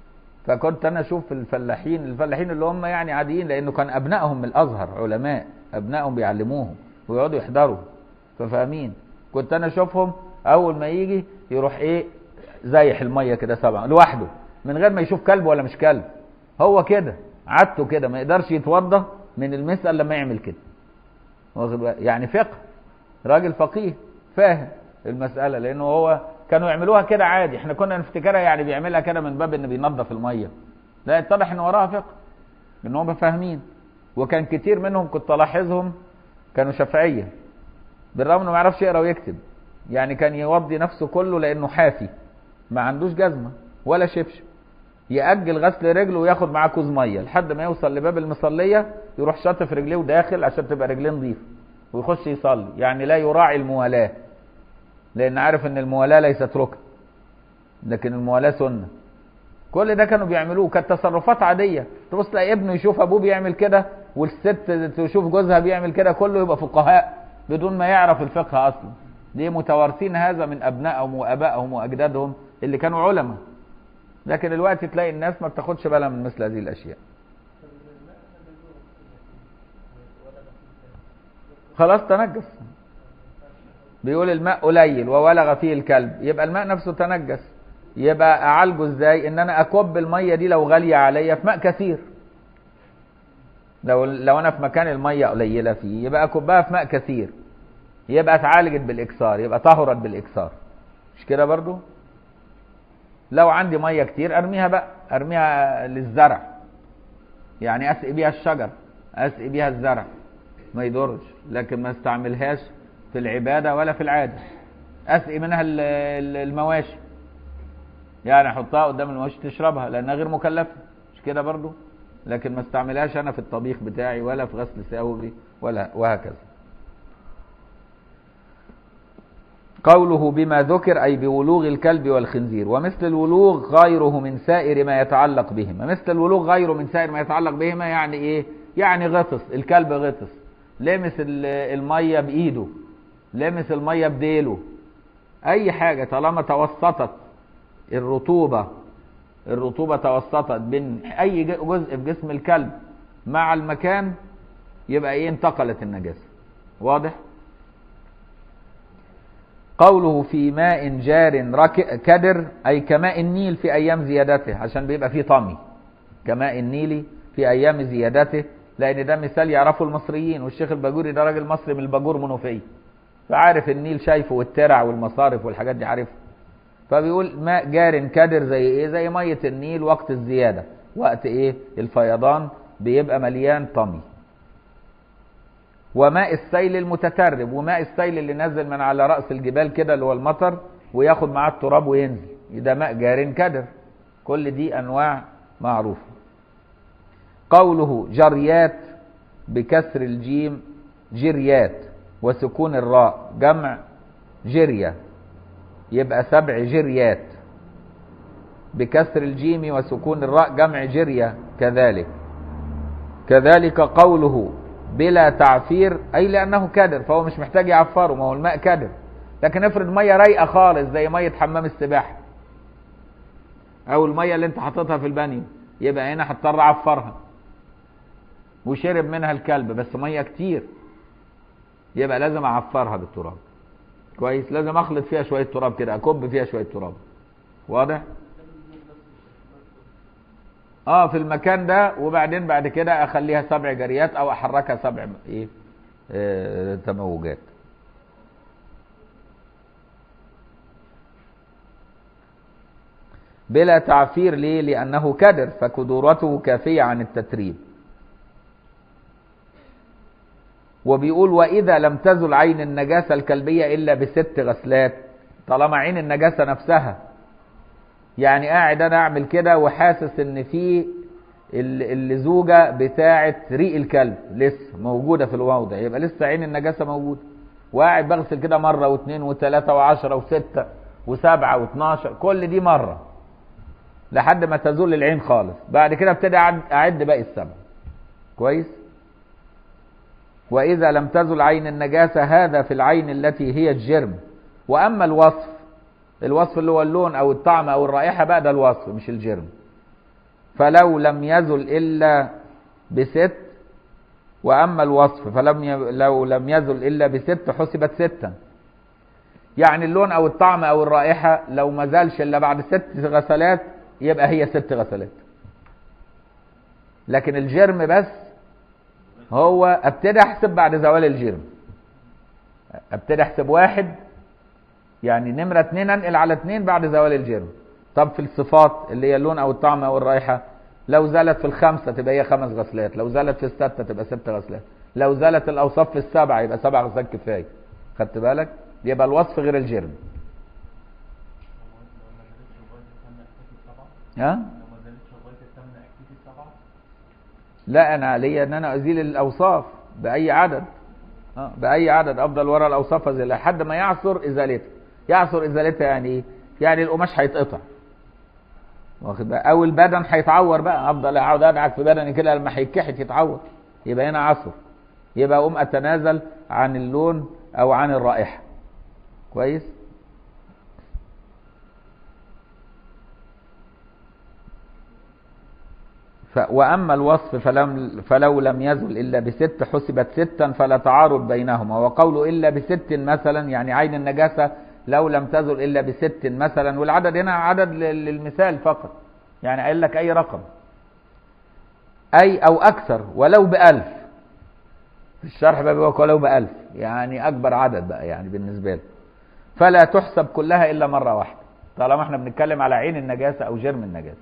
فكنت انا اشوف الفلاحين الفلاحين اللي هم يعني عاديين لانه كان ابنائهم من الازهر علماء ابنائهم بيعلموهم ويقعدوا يحضروا ففاهمين كنت انا اشوفهم اول ما يجي يروح ايه زايح الميه كده سبعه لوحده من غير ما يشوف كلب ولا مش كلب هو كده عادته كده ما يقدرش يتوضى من المسأل لما يعمل كده واخد بالك؟ يعني فقه راجل فقيه فاهم المسألة لأنه هو كانوا يعملوها كده عادي احنا كنا نفتكرها يعني بيعملها كده من باب انه بينظف المية لا اتضح ان وراها فقه ان هم فاهمين وكان كتير منهم كنت الاحظهم كانوا شافعية بالرغم انه ما يعرفش يقرا ويكتب يعني كان يوضي نفسه كله لانه حافي ما عندوش جزمة ولا شبشب يأجل غسل رجله وياخد معاه كوز ميه لحد ما يوصل لباب المصلية يروح شاطف رجليه وداخل عشان تبقى رجليه نظيفة ويخش يصلي يعني لا يراعي الموالاة لأن عارف إن الموالاة ليست ركن لكن الموالاة سنة كل ده كانوا بيعملوه كانت تصرفات عادية تبص تلاقي ابنه يشوف أبوه بيعمل كده والست تشوف جوزها بيعمل كده كله يبقى فقهاء بدون ما يعرف الفقه أصلا دي متوارثين هذا من أبنائهم وأبائهم وأجدادهم اللي كانوا علماء لكن الوقت تلاقي الناس ما بتاخدش بالها من مثل هذه الاشياء خلاص تنجس بيقول الماء قليل وولغ فيه الكلب يبقى الماء نفسه تنجس يبقى اعالجه ازاي ان انا اكب الميه دي لو غاليه عليا في ماء كثير لو لو انا في مكان الميه قليله فيه يبقى اكبها في ماء كثير يبقى اتعالجت بالاكثار يبقى طهرت بالاكثار مش كده برضو لو عندي ميه كتير ارميها بقى ارميها للزرع يعني اسقي بيها الشجر اسقي بيها الزرع ما يضرش لكن ما استعملهاش في العباده ولا في العاده اسقي منها ال- ال- المواشي يعني احطها قدام المواشي تشربها لانها غير مكلفه مش كده برضو لكن ما استعملهاش انا في الطبيخ بتاعي ولا في غسل ثوبي ولا وهكذا قوله بما ذكر أي بولوغ الكلب والخنزير ومثل الولوغ غيره من سائر ما يتعلق بهما مثل الولوغ غيره من سائر ما يتعلق بهما يعني إيه يعني غطس الكلب غطس لمس ال- المية بإيده لمس المية بديله أي حاجة طالما توسطت الرطوبة الرطوبة توسطت بين أي ج- جزء في جسم الكلب مع المكان يبقى إيه انتقلت النجاسة واضح؟ قوله في ماء جار رك- كدر أي كماء النيل في أيام زيادته عشان بيبقى فيه طمي كماء النيل في أيام زيادته لأن ده مثال يعرفه المصريين والشيخ الباجوري ده راجل مصري من الباجور منوفية فعارف النيل شايفه والترع والمصارف والحاجات دي عارفها فبيقول ماء جار كدر زي ايه زي مية النيل وقت الزيادة وقت ايه الفيضان بيبقى مليان طمي وماء السيل المتترب وماء السيل اللي نازل من على رأس الجبال كده اللي هو المطر وياخد معاه التراب وينزل ده ماء جار كدر كل دي أنواع معروفة قوله جريات بكسر الجيم جريات وسكون الراء جمع جرية يبقى سبع جريات بكسر الجيم وسكون الراء جمع جرية كذلك كذلك قوله بلا تعفير اي لانه كدر فهو مش محتاج يعفره ما هو الماء كدر لكن افرض ميه رايقه خالص زي ميه حمام السباحه او الميه اللي انت حاططها في البانيو يبقى هنا هضطر اعفرها وشرب منها الكلب بس ميه كتير يبقى لازم اعفرها بالتراب كويس لازم اخلط فيها شويه تراب كده اكب فيها شويه تراب واضح اه في المكان ده وبعدين بعد كده اخليها سبع جريات او احركها سبع ايه آه تموجات بلا تعفير ليه لانه كدر فكدورته كافيه عن التتريب وبيقول واذا لم تزل عين النجاسه الكلبيه الا بست غسلات طالما عين النجاسه نفسها يعني قاعد انا اعمل كده وحاسس ان في ال- اللزوجه بتاعه ريق الكلب لسه موجوده في الموضع يبقى لسه عين النجاسه موجوده وقاعد بغسل كده مره واثنين وثلاثه وعشره وسته وسبعه واثناشر كل دي مره لحد ما تزول العين خالص بعد كده ابتدي أعد- اعد باقي السبع كويس واذا لم تزل عين النجاسه هذا في العين التي هي الجرم واما الوصف الوصف اللي هو اللون او الطعم او الرائحه بقى ده الوصف مش الجرم فلو لم يزل الا بست وأما الوصف فلم ي... لو لم يزل إلا بست حسبت ستا يعني اللون أو الطعم أو الرائحة لو ما زالش إلا بعد ست غسلات يبقى هي ست غسلات لكن الجرم بس هو ابتدي احسب بعد زوال الجرم ابتدي احسب واحد يعني نمرة اتنين انقل على اتنين بعد زوال الجرم طب في الصفات اللي هي اللون او الطعم او الرائحة لو زالت في الخمسة تبقى هي خمس غسلات لو زالت في الستة تبقى ست غسلات لو زالت الاوصاف في السبعة يبقى سبع غسلات كفاية خدت بالك يبقى الوصف غير الجرم ها لا انا علي ان انا ازيل الاوصاف باي عدد اه باي عدد افضل ورا الاوصاف ازيل لحد ما يعثر ازالتها يعثر ازالتها يعني ايه يعني القماش هيتقطع واخد بقى او البدن هيتعور بقى افضل اقعد ادعك في بدني كده لما هيتكحت يتعور يبقى هنا عصر يبقى اقوم اتنازل عن اللون او عن الرائحه كويس ف... وأما الوصف فلم فلو لم يزل إلا بست حسبت ستا فلا تعارض بينهما وقوله إلا بست مثلا يعني عين النجاسة لو لم تزل إلا بست مثلا والعدد هنا عدد للمثال فقط يعني قال لك أي رقم أي أو أكثر ولو بألف في الشرح بقى بيقول ولو بألف يعني أكبر عدد بقى يعني بالنسبة له فلا تحسب كلها إلا مرة واحدة طالما احنا بنتكلم على عين النجاسة أو جرم النجاسة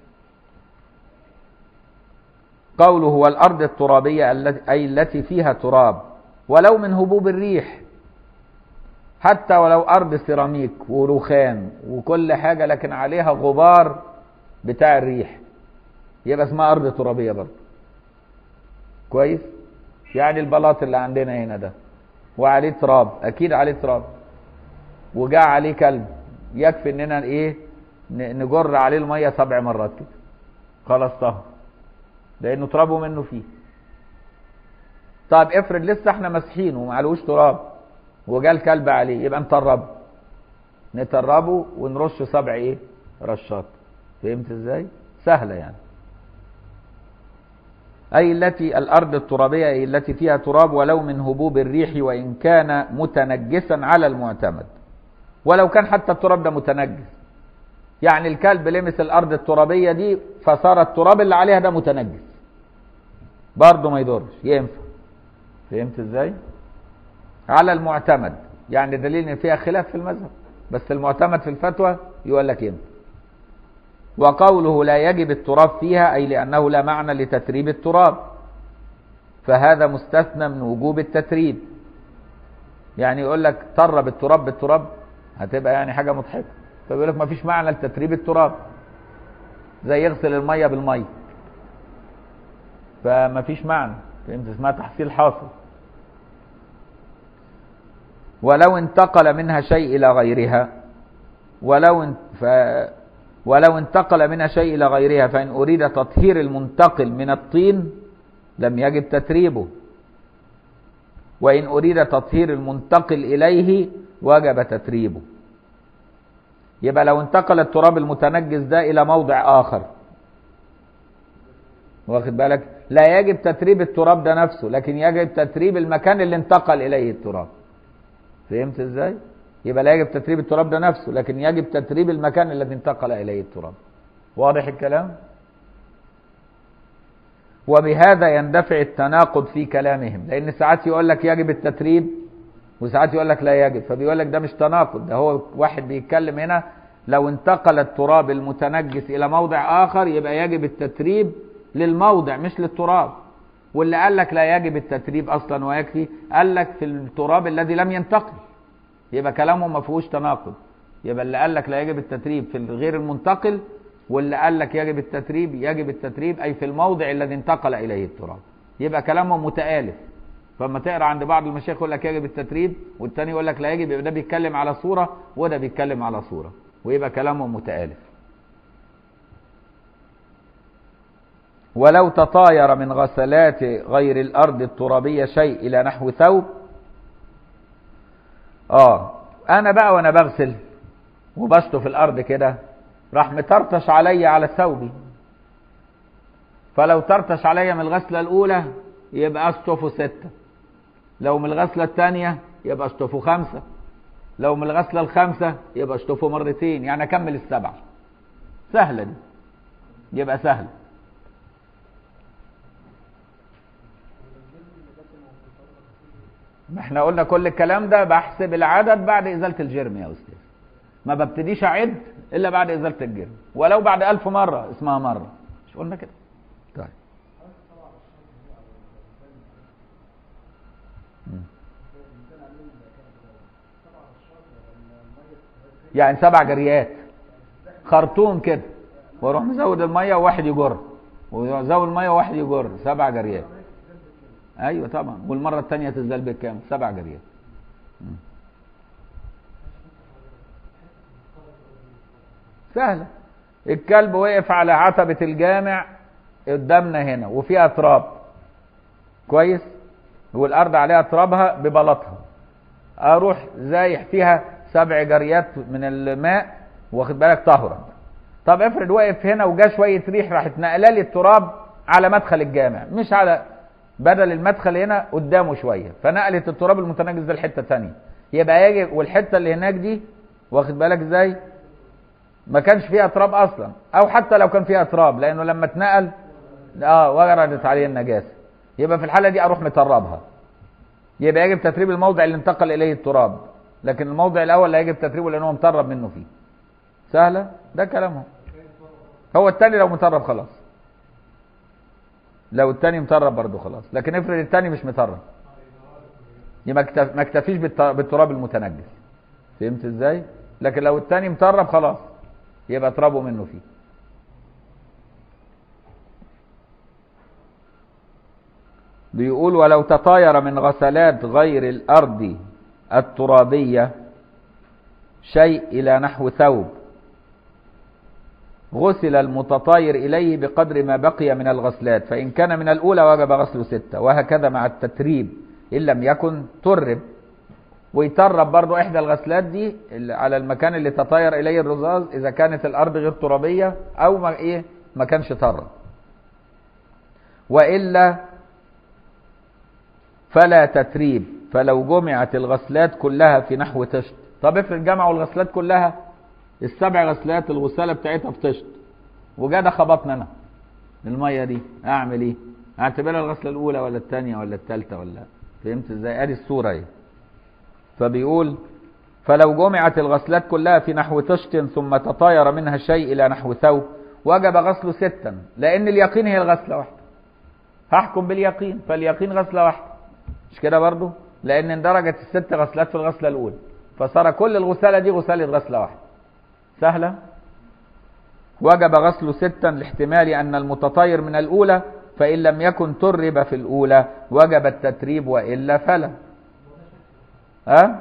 قوله هو الأرض الترابية أي التي فيها تراب ولو من هبوب الريح حتى ولو أرض سيراميك ورخام وكل حاجة لكن عليها غبار بتاع الريح يبقى اسمها أرض ترابية برضه كويس يعني البلاط اللي عندنا هنا ده وعليه تراب أكيد عليه تراب وجاء عليه كلب يكفي اننا ايه نجر عليه الميه سبع مرات كده خلاص طهر لانه ترابه منه فيه طب افرض لسه احنا ماسحينه ومعلوش تراب وجا الكلب عليه يبقى نطربه نطربه ونرش سبع ايه رشات فهمت ازاي سهله يعني اي التي الارض الترابيه اي التي فيها تراب ولو من هبوب الريح وان كان متنجسا على المعتمد ولو كان حتى التراب ده متنجس يعني الكلب لمس الارض الترابيه دي فصار التراب اللي عليها ده متنجس برضه ما يضرش ينفع فهمت ازاي على المعتمد يعني دليل ان فيها خلاف في المذهب بس المعتمد في الفتوى يقول لك ينفع وقوله لا يجب التراب فيها اي لانه لا معنى لتتريب التراب فهذا مستثنى من وجوب التتريب يعني يقول لك ترب التراب بالتراب هتبقى يعني حاجه مضحكه فبيقول لك مفيش معنى لتتريب التراب زي يغسل الميه بالميه فمفيش معنى فهمت اسمها تحصيل حاصل ولو انتقل منها شيء الى غيرها ولو انت ف ولو انتقل منها شيء الى غيرها فان اريد تطهير المنتقل من الطين لم يجب تتريبه وان اريد تطهير المنتقل اليه وجب تتريبه يبقى لو انتقل التراب المتنجس ده الى موضع اخر واخد بالك لا يجب تتريب التراب ده نفسه لكن يجب تتريب المكان اللي انتقل اليه التراب فهمت ازاي يبقى لا يجب تتريب التراب ده نفسه لكن يجب تتريب المكان الذي انتقل اليه التراب واضح الكلام وبهذا يندفع التناقض في كلامهم لان ساعات يقول لك يجب التتريب وساعات يقول لك لا يجب فبيقول لك ده مش تناقض ده هو واحد بيتكلم هنا لو انتقل التراب المتنجس الى موضع اخر يبقى يجب التتريب للموضع مش للتراب واللي قال لك لا يجب التتريب اصلا ويكفي قال لك في التراب الذي لم ينتقل يبقى كلامه ما فيهوش تناقض يبقى اللي قال لك لا يجب التتريب في الغير المنتقل واللي قال لك يجب التتريب يجب التتريب اي في الموضع الذي انتقل اليه التراب يبقى كلامهم متآلف فلما تقرا عند بعض المشايخ يقول لك يجب التتريب والتاني يقول لك لا يجب يبقى ده بيتكلم على صوره وده بيتكلم على صوره ويبقى كلامهم متآلف ولو تطاير من غسلات غير الارض الترابيه شيء الى نحو ثوب اه انا بقى وانا بغسل وبشطه في الارض كده راح مطرطش عليا على ثوبي فلو طرطش عليا من الغسله الاولى يبقى اشطفه ستة لو من الغسلة الثانية يبقى اشطفه خمسة لو من الغسلة الخامسة يبقى اشطفه مرتين يعني اكمل السبعة سهلة دي يبقى سهل ما احنا قلنا كل الكلام ده بحسب العدد بعد ازالة الجرم يا استاذ ما ببتديش اعد الا بعد ازالة الجرم ولو بعد الف مرة اسمها مرة مش قلنا كده طيب يعني سبع جريات خرطوم كده واروح مزود الميه وواحد يجر وزود الميه وواحد يجر سبع جريات ايوه طبعا والمره الثانيه تزال بكام سبع جريات سهله الكلب وقف على عتبه الجامع قدامنا هنا وفيها تراب كويس والارض عليها ترابها ببلطها اروح زايح فيها سبع جريات من الماء واخد بالك طهرا طب افرض واقف هنا وجا شويه ريح راحت نقله لي التراب على مدخل الجامع مش على بدل المدخل هنا قدامه شويه فنقلت التراب المتنجس ده لحته ثانيه يبقى يجي والحته اللي هناك دي واخد بالك ازاي ما كانش فيها تراب اصلا او حتى لو كان فيها تراب لانه لما اتنقل اه وردت عليه النجاسه يبقى في الحاله دي اروح مطربها يبقى يجب تتريب الموضع اللي انتقل اليه التراب لكن الموضع الاول لا يجب تتريبه لانه مطرب منه فيه سهله ده كلامهم هو التاني لو مطرب خلاص لو التاني مطرب برضه خلاص لكن افرض التاني مش مطرب يبقى ما اكتفيش بالتراب المتنجس فهمت ازاي لكن لو التاني مطرب خلاص يبقى اطربه منه فيه بيقول ولو تطاير من غسلات غير الارض الترابيه شيء الى نحو ثوب غسل المتطاير إليه بقدر ما بقي من الغسلات فإن كان من الأولى وجب غسل ستة وهكذا مع التتريب إن لم يكن ترب ويترب برضو إحدى الغسلات دي على المكان اللي تطاير إليه الرذاذ إذا كانت الأرض غير ترابية أو ما إيه ما كانش ترب وإلا فلا تتريب فلو جمعت الغسلات كلها في نحو تشت طب افرض جمعوا الغسلات كلها السبع غسلات الغساله بتاعتها في طشت وجا ده خبطنا انا الميه دي اعمل ايه؟ اعتبرها الغسله الاولى ولا الثانيه ولا الثالثه ولا فهمت ازاي؟ ادي الصوره اهي فبيقول فلو جمعت الغسلات كلها في نحو طشت ثم تطاير منها شيء الى نحو ثوب وجب غسل ستا لان اليقين هي الغسله واحده هحكم باليقين فاليقين غسله واحده مش كده برضو؟ لان اندرجت الست غسلات في الغسله الاولى فصار كل الغساله دي غساله غسله واحده سهلة وجب غسل ستا لاحتمال أن المتطير من الأولى فإن لم يكن ترب في الأولى وجب التتريب وإلا فلا ها؟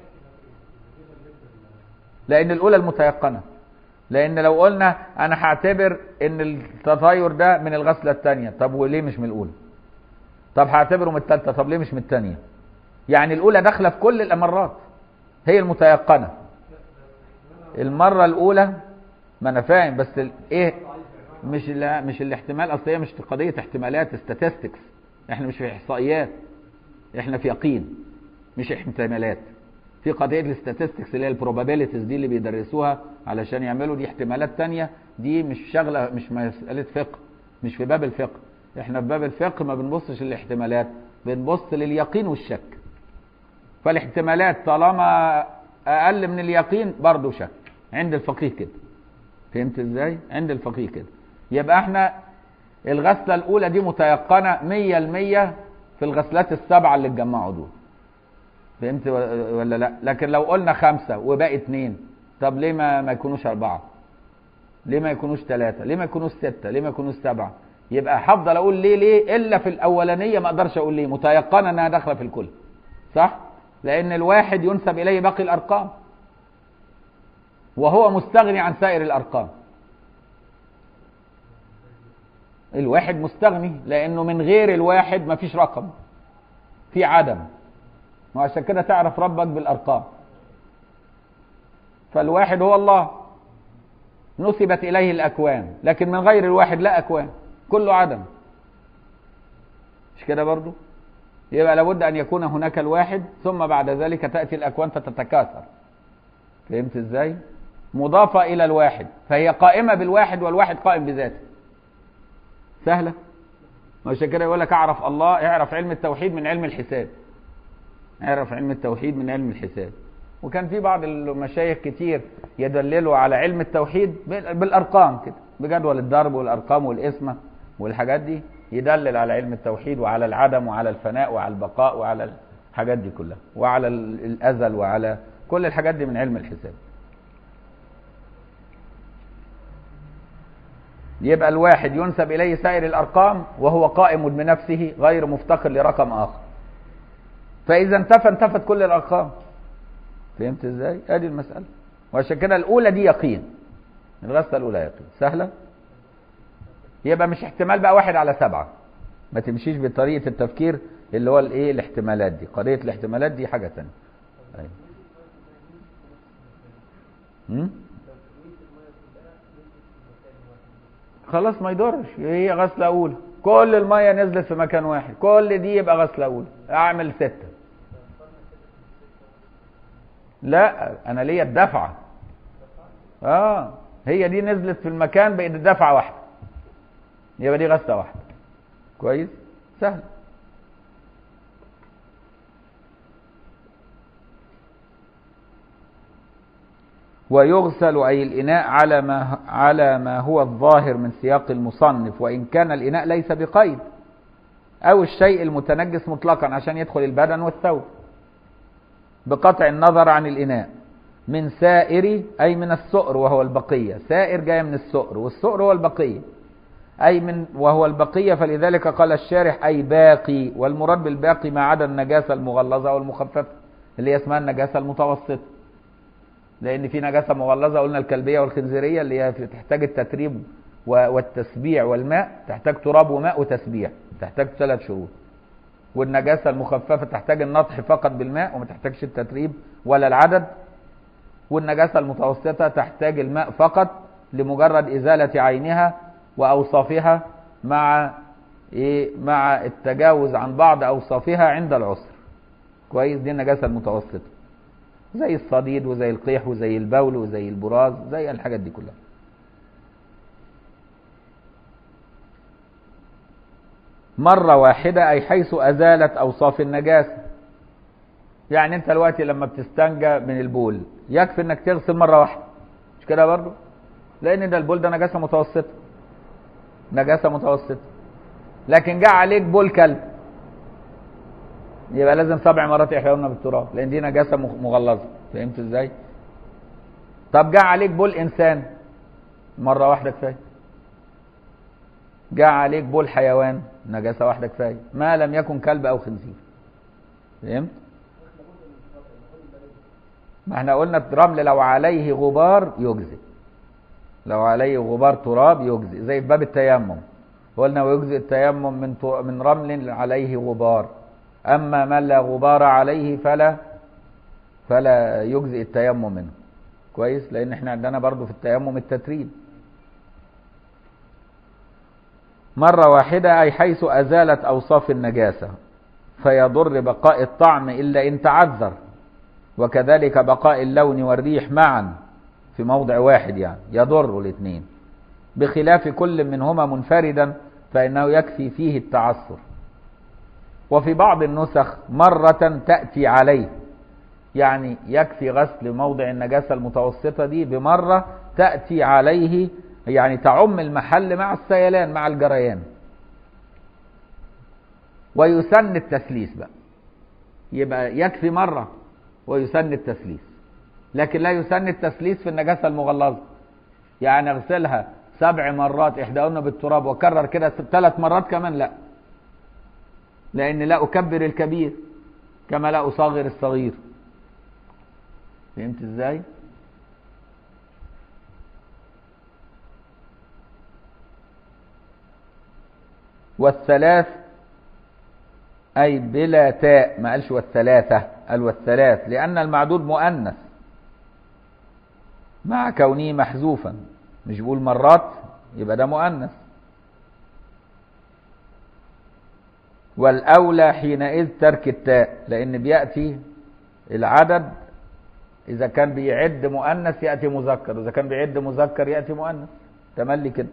لأن الأولى المتيقنة لأن لو قلنا أنا هعتبر إن التطير ده من الغسلة الثانية طب وليه مش من الأولى؟ طب هعتبره من الثالثة طب ليه مش من الثانية؟ يعني الأولى داخلة في كل الأمرات هي المتيقنة المرة الأولى ما أنا فاهم بس إيه مش لا مش الاحتمال أصل هي مش قضية احتمالات statistics إحنا مش في إحصائيات إحنا في يقين مش احتمالات في قضية الاستاتستكس اللي هي البروبابيلتيز دي اللي بيدرسوها علشان يعملوا دي احتمالات تانية دي مش شغلة مش مسألة فقه مش في باب الفقه احنا في باب الفقه ما بنبصش للاحتمالات بنبص لليقين والشك فالاحتمالات طالما اقل من اليقين برضه شك عند الفقيه كده فهمت ازاي عند الفقيه كده يبقى احنا الغسلة الاولى دي متيقنة مية المية في الغسلات السبعة اللي اتجمعوا دول فهمت ولا لا لكن لو قلنا خمسة وباقي اتنين طب ليه ما, ما يكونوش اربعة ليه ما يكونوش ثلاثة ليه ما يكونوش ستة ليه ما يكونوش سبعة يبقى هفضل اقول ليه ليه الا في الاولانية ما اقدرش اقول ليه متيقنة انها داخلة في الكل صح لان الواحد ينسب اليه باقي الارقام وهو مستغني عن سائر الارقام الواحد مستغني لانه من غير الواحد مفيش رقم في عدم وعشان كده تعرف ربك بالارقام فالواحد هو الله نسبت اليه الاكوان لكن من غير الواحد لا اكوان كله عدم مش كده برضو يبقى لابد ان يكون هناك الواحد ثم بعد ذلك تاتي الاكوان فتتكاثر فهمت ازاي مضافه الى الواحد فهي قائمه بالواحد والواحد قائم بذاته سهله عشان كده يقول لك اعرف الله اعرف علم التوحيد من علم الحساب اعرف علم التوحيد من علم الحساب وكان في بعض المشايخ كتير يدللوا على علم التوحيد بالارقام كده بجدول الضرب والارقام والقسمه والحاجات دي يدلل على علم التوحيد وعلى العدم وعلى الفناء وعلى البقاء وعلى الحاجات دي كلها وعلى الازل وعلى كل الحاجات دي من علم الحساب يبقى الواحد ينسب اليه سائر الارقام وهو قائم بنفسه غير مفتقر لرقم اخر فاذا انتفى انتفت كل الارقام فهمت ازاي ادي المساله وعشان كده الاولى دي يقين الغسله الاولى يقين سهله يبقى مش احتمال بقى واحد على سبعة ما تمشيش بطريقة التفكير اللي هو الايه الاحتمالات دي قضية الاحتمالات دي حاجة تانية أيوة. م? خلاص ما يضرش هي غسلة أولى كل المية نزلت في مكان واحد كل دي يبقى غسلة أولى أعمل ستة لا أنا ليا الدفعة اه هي دي نزلت في المكان بقت دفعة واحدة يبقى دي غسله واحده كويس سهل ويغسل أي الإناء على ما على ما هو الظاهر من سياق المصنف وإن كان الإناء ليس بقيد أو الشيء المتنجس مطلقا عشان يدخل البدن والثوب بقطع النظر عن الإناء من سائر أي من السؤر وهو البقية سائر جاية من السؤر والسؤر هو البقية أي من وهو البقية فلذلك قال الشارح أي باقي والمراد بالباقي ما عدا النجاسة المغلظة والمخففة اللي هي اسمها النجاسة المتوسطة لأن في نجاسة مغلظة قلنا الكلبية والخنزيرية اللي هي تحتاج التتريب والتسبيع والماء تحتاج تراب وماء وتسبيع تحتاج ثلاث شروط والنجاسة المخففة تحتاج النطح فقط بالماء وما تحتاجش التتريب ولا العدد والنجاسة المتوسطة تحتاج الماء فقط لمجرد إزالة عينها واوصافها مع ايه مع التجاوز عن بعض اوصافها عند العسر كويس دي النجاسه المتوسطه زي الصديد وزي القيح وزي البول وزي البراز زي الحاجات دي كلها مرة واحدة أي حيث أزالت أوصاف النجاسة يعني أنت دلوقتي لما بتستنجى من البول يكفي إنك تغسل مرة واحدة مش كده برضه؟ لأن ده البول ده نجاسة متوسطة نجاسة متوسطة لكن جاء عليك بول كلب يبقى لازم سبع مرات يحيونا بالتراب لان دي نجاسة مغلظة فهمت ازاي طب جاء عليك بول انسان مرة واحدة كفاية جاء عليك بول حيوان نجاسة واحدة كفاية ما لم يكن كلب او خنزير فهمت ما احنا قلنا الرمل لو عليه غبار يجزئ لو عليه غبار تراب يجزئ زي في باب التيمم قلنا ويجزئ التيمم من من رمل عليه غبار اما من لا غبار عليه فلا فلا يجزئ التيمم منه كويس لان احنا عندنا برضو في التيمم التتريب مرة واحدة أي حيث أزالت أوصاف النجاسة فيضر بقاء الطعم إلا إن تعذر وكذلك بقاء اللون والريح معا في موضع واحد يعني يضر الاثنين بخلاف كل منهما منفردا فإنه يكفي فيه التعثر وفي بعض النسخ مرة تأتي عليه يعني يكفي غسل موضع النجاسة المتوسطة دي بمرة تأتي عليه يعني تعم المحل مع السيلان مع الجريان ويسن التسليس بقى يبقى يكفي مرة ويسن التسليس لكن لا يسن التسليس في النجاسة المغلظة يعني اغسلها سبع مرات احداهن بالتراب وكرر كده ثلاث مرات كمان لا لان لا اكبر الكبير كما لا اصغر الصغير فهمت ازاي والثلاث أي بلا تاء ما قالش والثلاثة قال والثلاث لأن المعدود مؤنث مع كونه محذوفا مش بيقول مرات يبقى ده مؤنث والأولى حينئذ ترك التاء لأن بيأتي العدد إذا كان بيعد مؤنث يأتي مذكر وإذا كان بيعد مذكر يأتي مؤنث تملي كده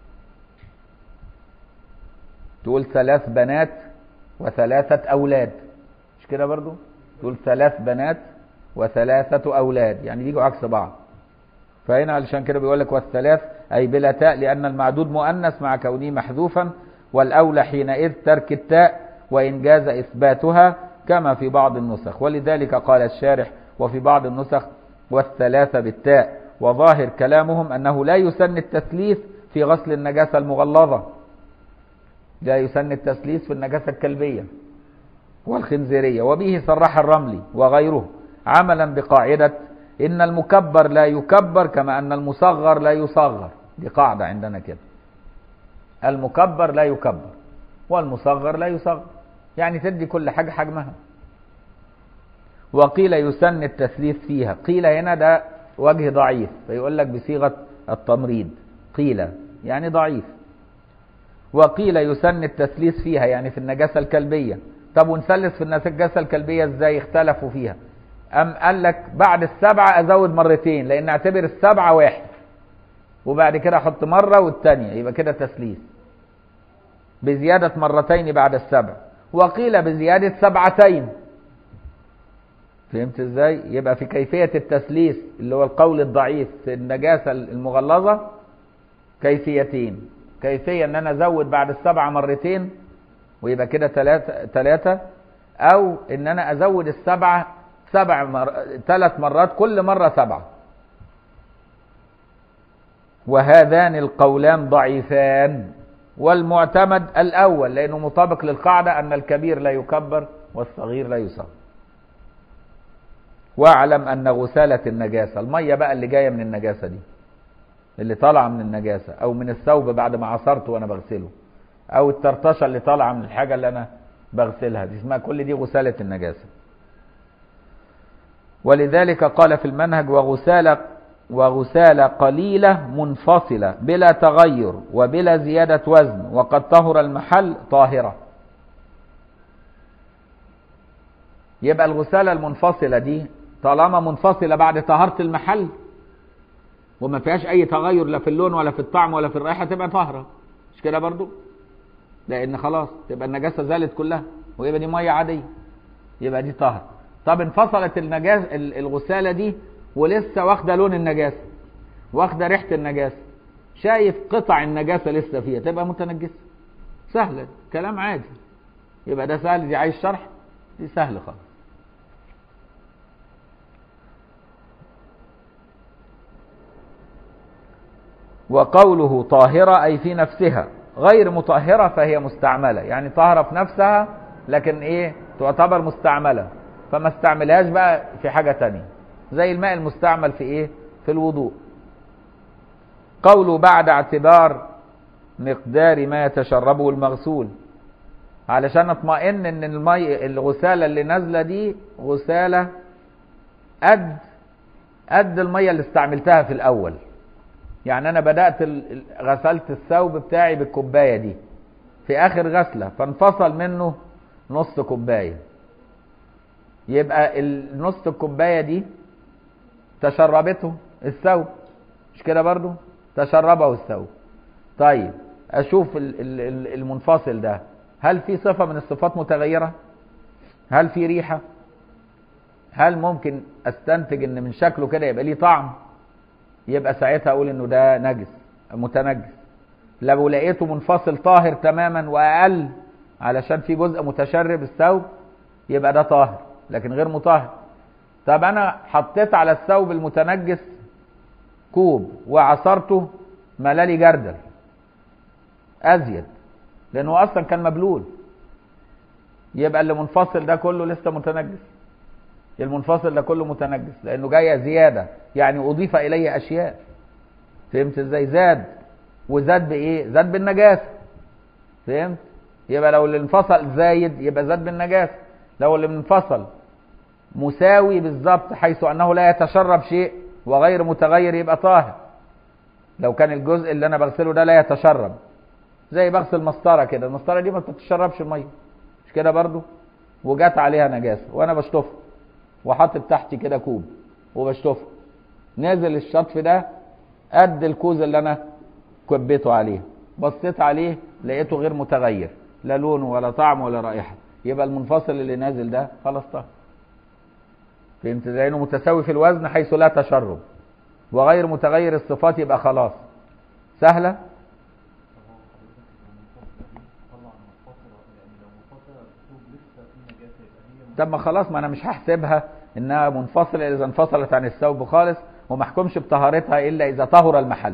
تقول ثلاث بنات وثلاثة أولاد مش كده برضو تقول ثلاث بنات وثلاثة أولاد يعني بيجوا عكس بعض فهنا علشان كده بيقول لك والثلاث أي بلا تاء لأن المعدود مؤنث مع كونه محذوفا والأولى حينئذ ترك التاء وإن جاز إثباتها كما في بعض النسخ ولذلك قال الشارح وفي بعض النسخ والثلاثة بالتاء وظاهر كلامهم أنه لا يسن التثليث في غسل النجاسة المغلظة لا يسن التثليث في النجاسة الكلبية والخنزيرية وبه صرح الرملي وغيره عملا بقاعدة إن المكبر لا يكبر كما أن المصغر لا يصغر دي قاعدة عندنا كده المكبر لا يكبر والمصغر لا يصغر يعني تدي كل حاجة حجمها وقيل يسن التثليث فيها قيل هنا ده وجه ضعيف فيقول لك بصيغة التمريض قيل يعني ضعيف وقيل يسن التثليث فيها يعني في النجاسة الكلبية طب ونثلث في النجاسة الكلبية ازاي اختلفوا فيها أم قال لك بعد السبعة أزود مرتين لأن اعتبر السبعة واحد وبعد كده أحط مرة والتانية يبقى كده تثليث بزيادة مرتين بعد السبع وقيل بزيادة سبعتين فهمت ازاي يبقى في كيفية التثليث اللي هو القول الضعيف في النجاسة المغلظة كيفيتين كيفية ان انا ازود بعد السبعة مرتين ويبقى كده ثلاثة ثلاثة او ان انا ازود السبعة سبع مر... ثلاث مرات كل مرة سبعة وهذان القولان ضعيفان والمعتمد الأول لأنه مطابق للقاعدة أن الكبير لا يكبر والصغير لا يصغر واعلم أن غسالة النجاسة المية بقى اللي جاية من النجاسة دي اللي طالعة من النجاسة أو من الثوب بعد ما عصرته وأنا بغسله أو الترطشة اللي طالعة من الحاجة اللي أنا بغسلها دي اسمها كل دي غسالة النجاسة ولذلك قال في المنهج وغسالة وغسالة قليلة منفصلة بلا تغير وبلا زيادة وزن وقد طهر المحل طاهرة يبقى الغسالة المنفصلة دي طالما منفصلة بعد طهارة المحل وما فيهاش أي تغير لا في اللون ولا في الطعم ولا في الرائحة تبقى طاهرة مش كده برضو لأن خلاص تبقى النجاسة زالت كلها ويبقى دي مية عادية يبقى دي طاهرة طب انفصلت النجاسة الغسالة دي ولسه واخده لون النجاسه واخده ريحه النجاسه شايف قطع النجاسه لسه فيها تبقى متنجسه سهله كلام عادي يبقى ده سهل دي عايز شرح دي سهل خالص وقوله طاهرة أي في نفسها غير مطهرة فهي مستعملة يعني طاهرة في نفسها لكن إيه تعتبر مستعملة فما استعملهاش بقى في حاجة تانية زي الماء المستعمل في ايه في الوضوء قوله بعد اعتبار مقدار ما يتشربه المغسول علشان اطمئن ان المي الغساله اللي نازله دي غساله قد قد الميه اللي استعملتها في الاول يعني انا بدات غسلت الثوب بتاعي بالكوبايه دي في اخر غسله فانفصل منه نص كوبايه يبقى نص الكوبايه دي تشربته الثوب مش كده برضو تشربه الثوب طيب اشوف المنفصل ده هل في صفة من الصفات متغيرة هل في ريحة هل ممكن استنتج ان من شكله كده يبقى ليه طعم يبقى ساعتها اقول انه ده نجس متنجس لو لقيته منفصل طاهر تماما واقل علشان في جزء متشرب الثوب يبقى ده طاهر لكن غير مطهر طب انا حطيت على الثوب المتنجس كوب وعصرته ملالي جردل ازيد لانه اصلا كان مبلول يبقى اللي منفصل ده كله لسه متنجس المنفصل ده كله متنجس لانه جايه زياده يعني اضيف اليه اشياء فهمت ازاي زاد وزاد بايه زاد بالنجاسه فهمت يبقى لو اللي انفصل زايد يبقى زاد بالنجاسه لو اللي منفصل مساوي بالظبط حيث انه لا يتشرب شيء وغير متغير يبقى طاهر لو كان الجزء اللي انا بغسله ده لا يتشرب زي بغسل مسطره كده المسطره دي ما بتتشربش الميه مش كده برضو وجات عليها نجاسه وانا بشطفها وحاطط تحتي كده كوب وبشطفها نازل الشطف ده قد الكوز اللي انا كبيته عليه بصيت عليه لقيته غير متغير لا لون ولا طعم ولا رائحه يبقى المنفصل اللي نازل ده خلاص طهر فهمت لانه متساوي في الوزن حيث لا تشرب وغير متغير الصفات يبقى خلاص سهله طب ما خلاص ما انا مش هحسبها انها منفصله اذا انفصلت عن الثوب خالص وما احكمش بطهارتها الا اذا طهر المحل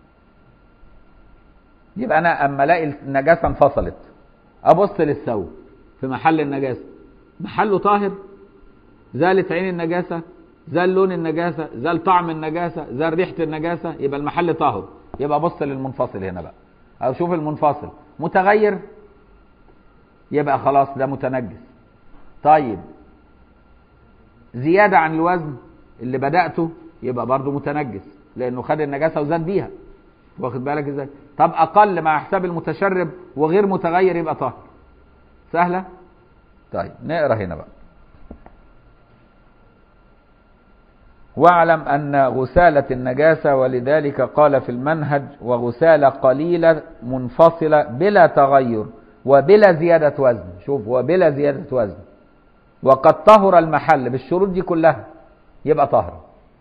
يبقى انا اما الاقي النجاسه انفصلت ابص للثوب في محل النجاسه محله طاهر زالت عين النجاسه زال لون النجاسه زال طعم النجاسه زال ريحه النجاسه يبقى المحل طاهر يبقى بص للمنفصل هنا بقى او شوف المنفصل متغير يبقى خلاص ده متنجس طيب زيادة عن الوزن اللي بدأته يبقى برضه متنجس لأنه خد النجاسة وزاد بيها واخد بالك ازاي طب أقل مع حساب المتشرب وغير متغير يبقى طاهر سهلة طيب نقرا هنا بقى واعلم أن غسالة النجاسة ولذلك قال في المنهج وغسالة قليلة منفصلة بلا تغير وبلا زيادة وزن شوف وبلا زيادة وزن وقد طهر المحل بالشروط دي كلها يبقى طهر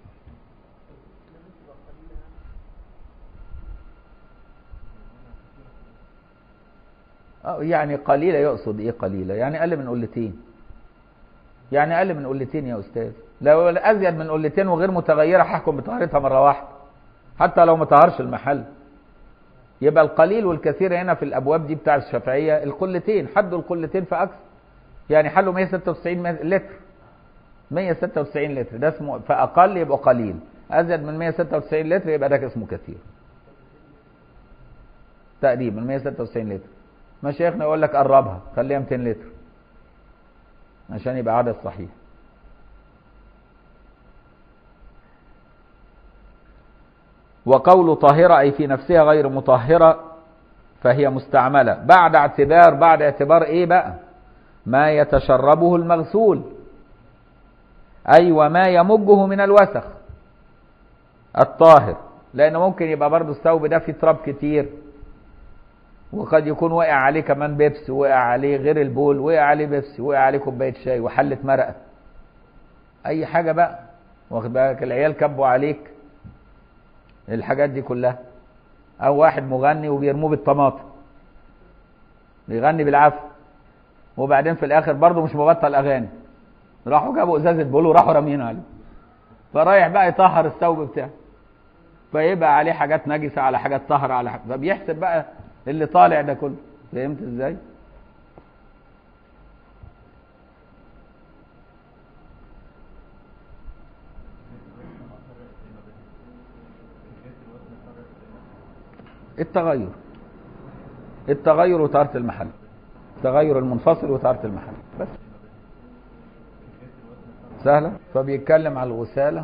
يعني قليلة يقصد ايه قليلة يعني اقل من قلتين يعني اقل من قلتين يا استاذ لو ازيد من قلتين وغير متغيرة هحكم بطهارتها مرة واحدة حتى لو ما طهرش المحل يبقى القليل والكثير هنا في الابواب دي بتاع الشافعية القلتين حد القلتين فاكثر يعني حله 196 لتر 196 لتر ده اسمه فاقل يبقى قليل ازيد من 196 لتر يبقى ده اسمه كثير تقريبا 196 لتر مشايخنا يقول لك قربها خليها 200 لتر عشان يبقى عدد صحيح وقول طاهرة أي في نفسها غير مطهرة فهي مستعملة بعد اعتبار بعد اعتبار ايه بقى ما يتشربه المغسول أي وما يمجه من الوسخ الطاهر لأنه ممكن يبقى برضه الثوب ده فيه تراب كتير وقد يكون وقع عليه كمان بيبسي وقع عليه غير البول وقع عليه بيبسي وقع عليه كوباية شاي وحلة مرقة أي حاجة بقى واخد بالك العيال كبوا عليك الحاجات دي كلها أو واحد مغني وبيرموه بالطماطم بيغني بالعافية وبعدين في الاخر برضه مش مبطل اغاني راحوا جابوا ازازه بول وراحوا راميين عليه فرايح بقى يطهر الثوب بتاعه فيبقى عليه حاجات نجسه على حاجات طهره على حاجات فبيحسب بقى اللي طالع ده كله فهمت ازاي؟ التغير التغير وطهارة المحل تغير المنفصل وطهارة المحل بس سهلة فبيتكلم على الغسالة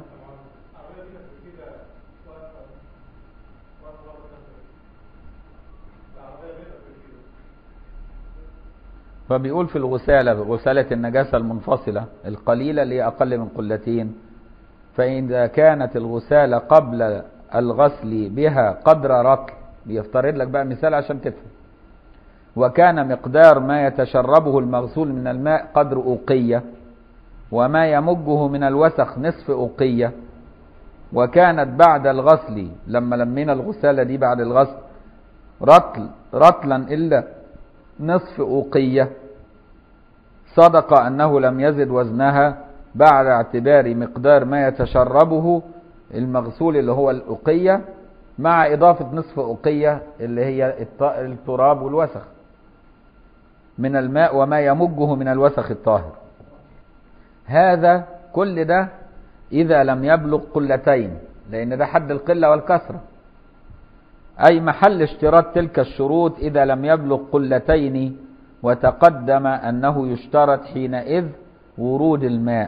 فبيقول في الغسالة غسالة النجاسة المنفصلة القليلة اللي هي أقل من قلتين فإذا كانت الغسالة قبل الغسل بها قدر رطل بيفترض لك بقى مثال عشان تفهم وكان مقدار ما يتشربه المغسول من الماء قدر أوقية وما يمجه من الوسخ نصف أوقية وكانت بعد الغسل لما لمينا الغسالة دي بعد الغسل رطل رطلا إلا نصف أوقية صدق أنه لم يزد وزنها بعد اعتبار مقدار ما يتشربه المغسول اللي هو الأوقية مع إضافة نصف أوقية اللي هي التراب والوسخ من الماء وما يمجه من الوسخ الطاهر هذا كل ده إذا لم يبلغ قلتين لأن ده حد القلة والكثرة أي محل اشتراط تلك الشروط إذا لم يبلغ قلتين وتقدم أنه يشترط حينئذ ورود الماء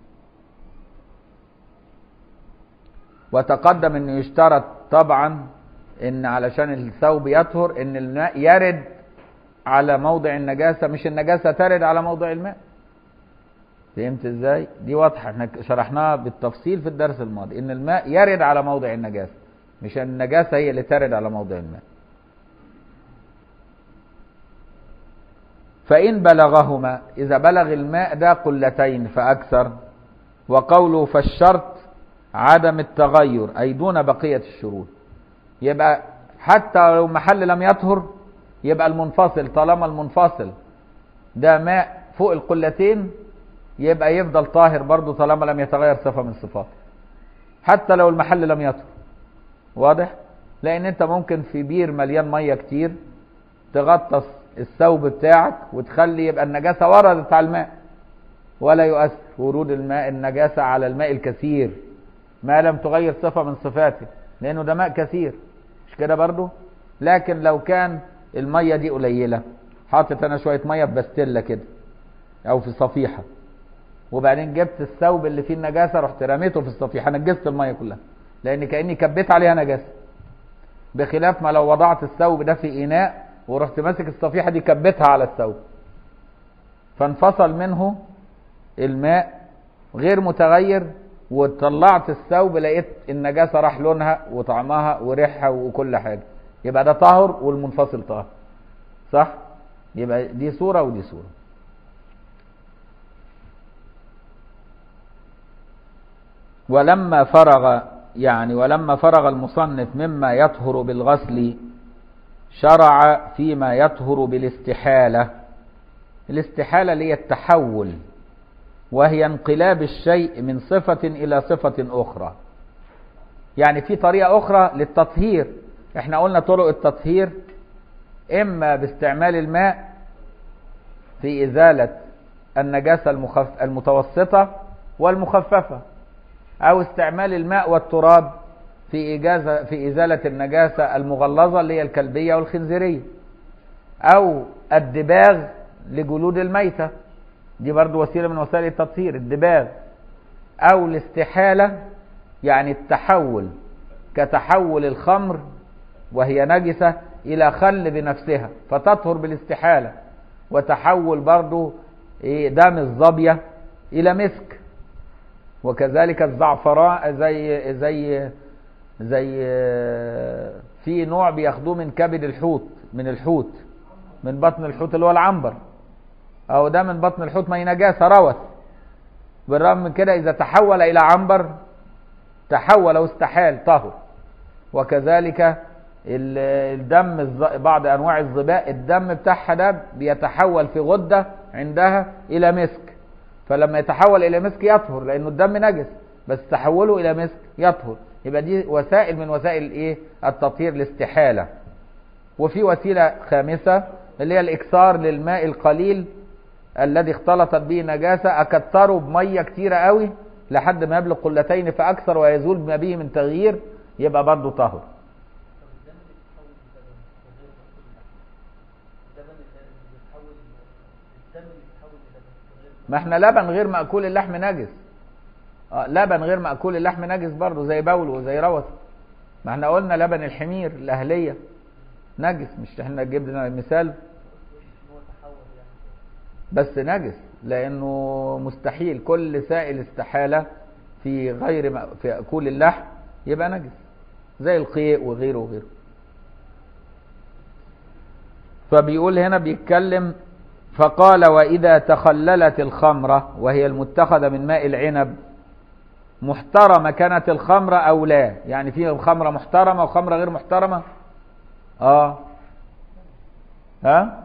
وتقدم أنه يشترط طبعا ان علشان الثوب يطهر ان الماء يرد على موضع النجاسة مش النجاسة ترد على موضع الماء فهمت ازاي دي واضحة احنا شرحناها بالتفصيل في الدرس الماضي ان الماء يرد على موضع النجاسة مش النجاسة هي اللي ترد على موضع الماء فإن بلغهما إذا بلغ الماء ده قلتين فأكثر وقوله فالشرط عدم التغير أي دون بقية الشروط يبقى حتى لو محل لم يطهر يبقى المنفصل طالما المنفصل ده ماء فوق القلتين يبقى يفضل طاهر برضه طالما لم يتغير صفة من صفاته حتى لو المحل لم يطهر واضح لان انت ممكن في بير مليان ميه كتير تغطس الثوب بتاعك وتخلي يبقى النجاسة وردت على الماء ولا يؤثر ورود الماء النجاسة على الماء الكثير ما لم تغير صفة من صفاته لأنه ده ماء كثير مش كده برضو لكن لو كان المية دي قليلة حاطط أنا شوية مية في بستلة كده أو في صفيحة وبعدين جبت الثوب اللي فيه النجاسة رحت رميته في الصفيحة نجست المية كلها لأن كأني كبيت عليها نجاسة بخلاف ما لو وضعت الثوب ده في إناء ورحت ماسك الصفيحة دي كبتها على الثوب فانفصل منه الماء غير متغير وطلعت الثوب لقيت النجاسة راح لونها وطعمها وريحها وكل حاجة يبقى ده طاهر والمنفصل طاهر صح يبقى دي صورة ودي صورة ولما فرغ يعني ولما فرغ المصنف مما يطهر بالغسل شرع فيما يطهر بالاستحالة الاستحالة اللي هي التحول وهي انقلاب الشيء من صفة إلى صفة أخرى يعني في طريقة أخرى للتطهير احنا قلنا طرق التطهير إما باستعمال الماء في إزالة النجاسة المخف... المتوسطة والمخففة أو استعمال الماء والتراب في إجازة في إزالة النجاسة المغلظة اللي هي الكلبية والخنزيرية أو الدباغ لجلود الميتة دي برضو وسيلة من وسائل التطهير الدباغ أو الاستحالة يعني التحول كتحول الخمر وهي نجسة إلى خل بنفسها فتطهر بالاستحالة وتحول برضو دم الظبية إلى مسك وكذلك الزعفران زي زي زي في نوع بياخدوه من كبد الحوت من الحوت من بطن الحوت اللي هو العنبر او ده من بطن الحوت ما نجاسه روث بالرغم من كده اذا تحول الى عنبر تحول واستحال طهر وكذلك الدم بعض انواع الظباء الدم بتاعها ده بيتحول في غده عندها الى مسك فلما يتحول الى مسك يطهر لانه الدم نجس بس تحوله الى مسك يطهر يبقى دي وسائل من وسائل ايه التطهير الاستحاله وفي وسيله خامسه اللي هي الاكثار للماء القليل الذي اختلطت به نجاسه اكثره بميه كتيره قوي لحد ما يبلغ قلتين فاكثر ويزول ما به من تغيير يبقى برضه طهر ما احنا لبن غير مأكول اللحم نجس اه لبن غير مأكول اللحم نجس برضه زي بول وزي روث ما احنا قلنا لبن الحمير الأهلية نجس مش احنا جبنا مثال بس نجس لأنه مستحيل كل سائل استحالة في غير في أكول اللحم يبقى نجس زي القيء وغيره وغيره فبيقول هنا بيتكلم فقال وإذا تخللت الخمرة وهي المتخذة من ماء العنب محترمة كانت الخمرة أو لا يعني في خمرة محترمة وخمرة غير محترمة آه ها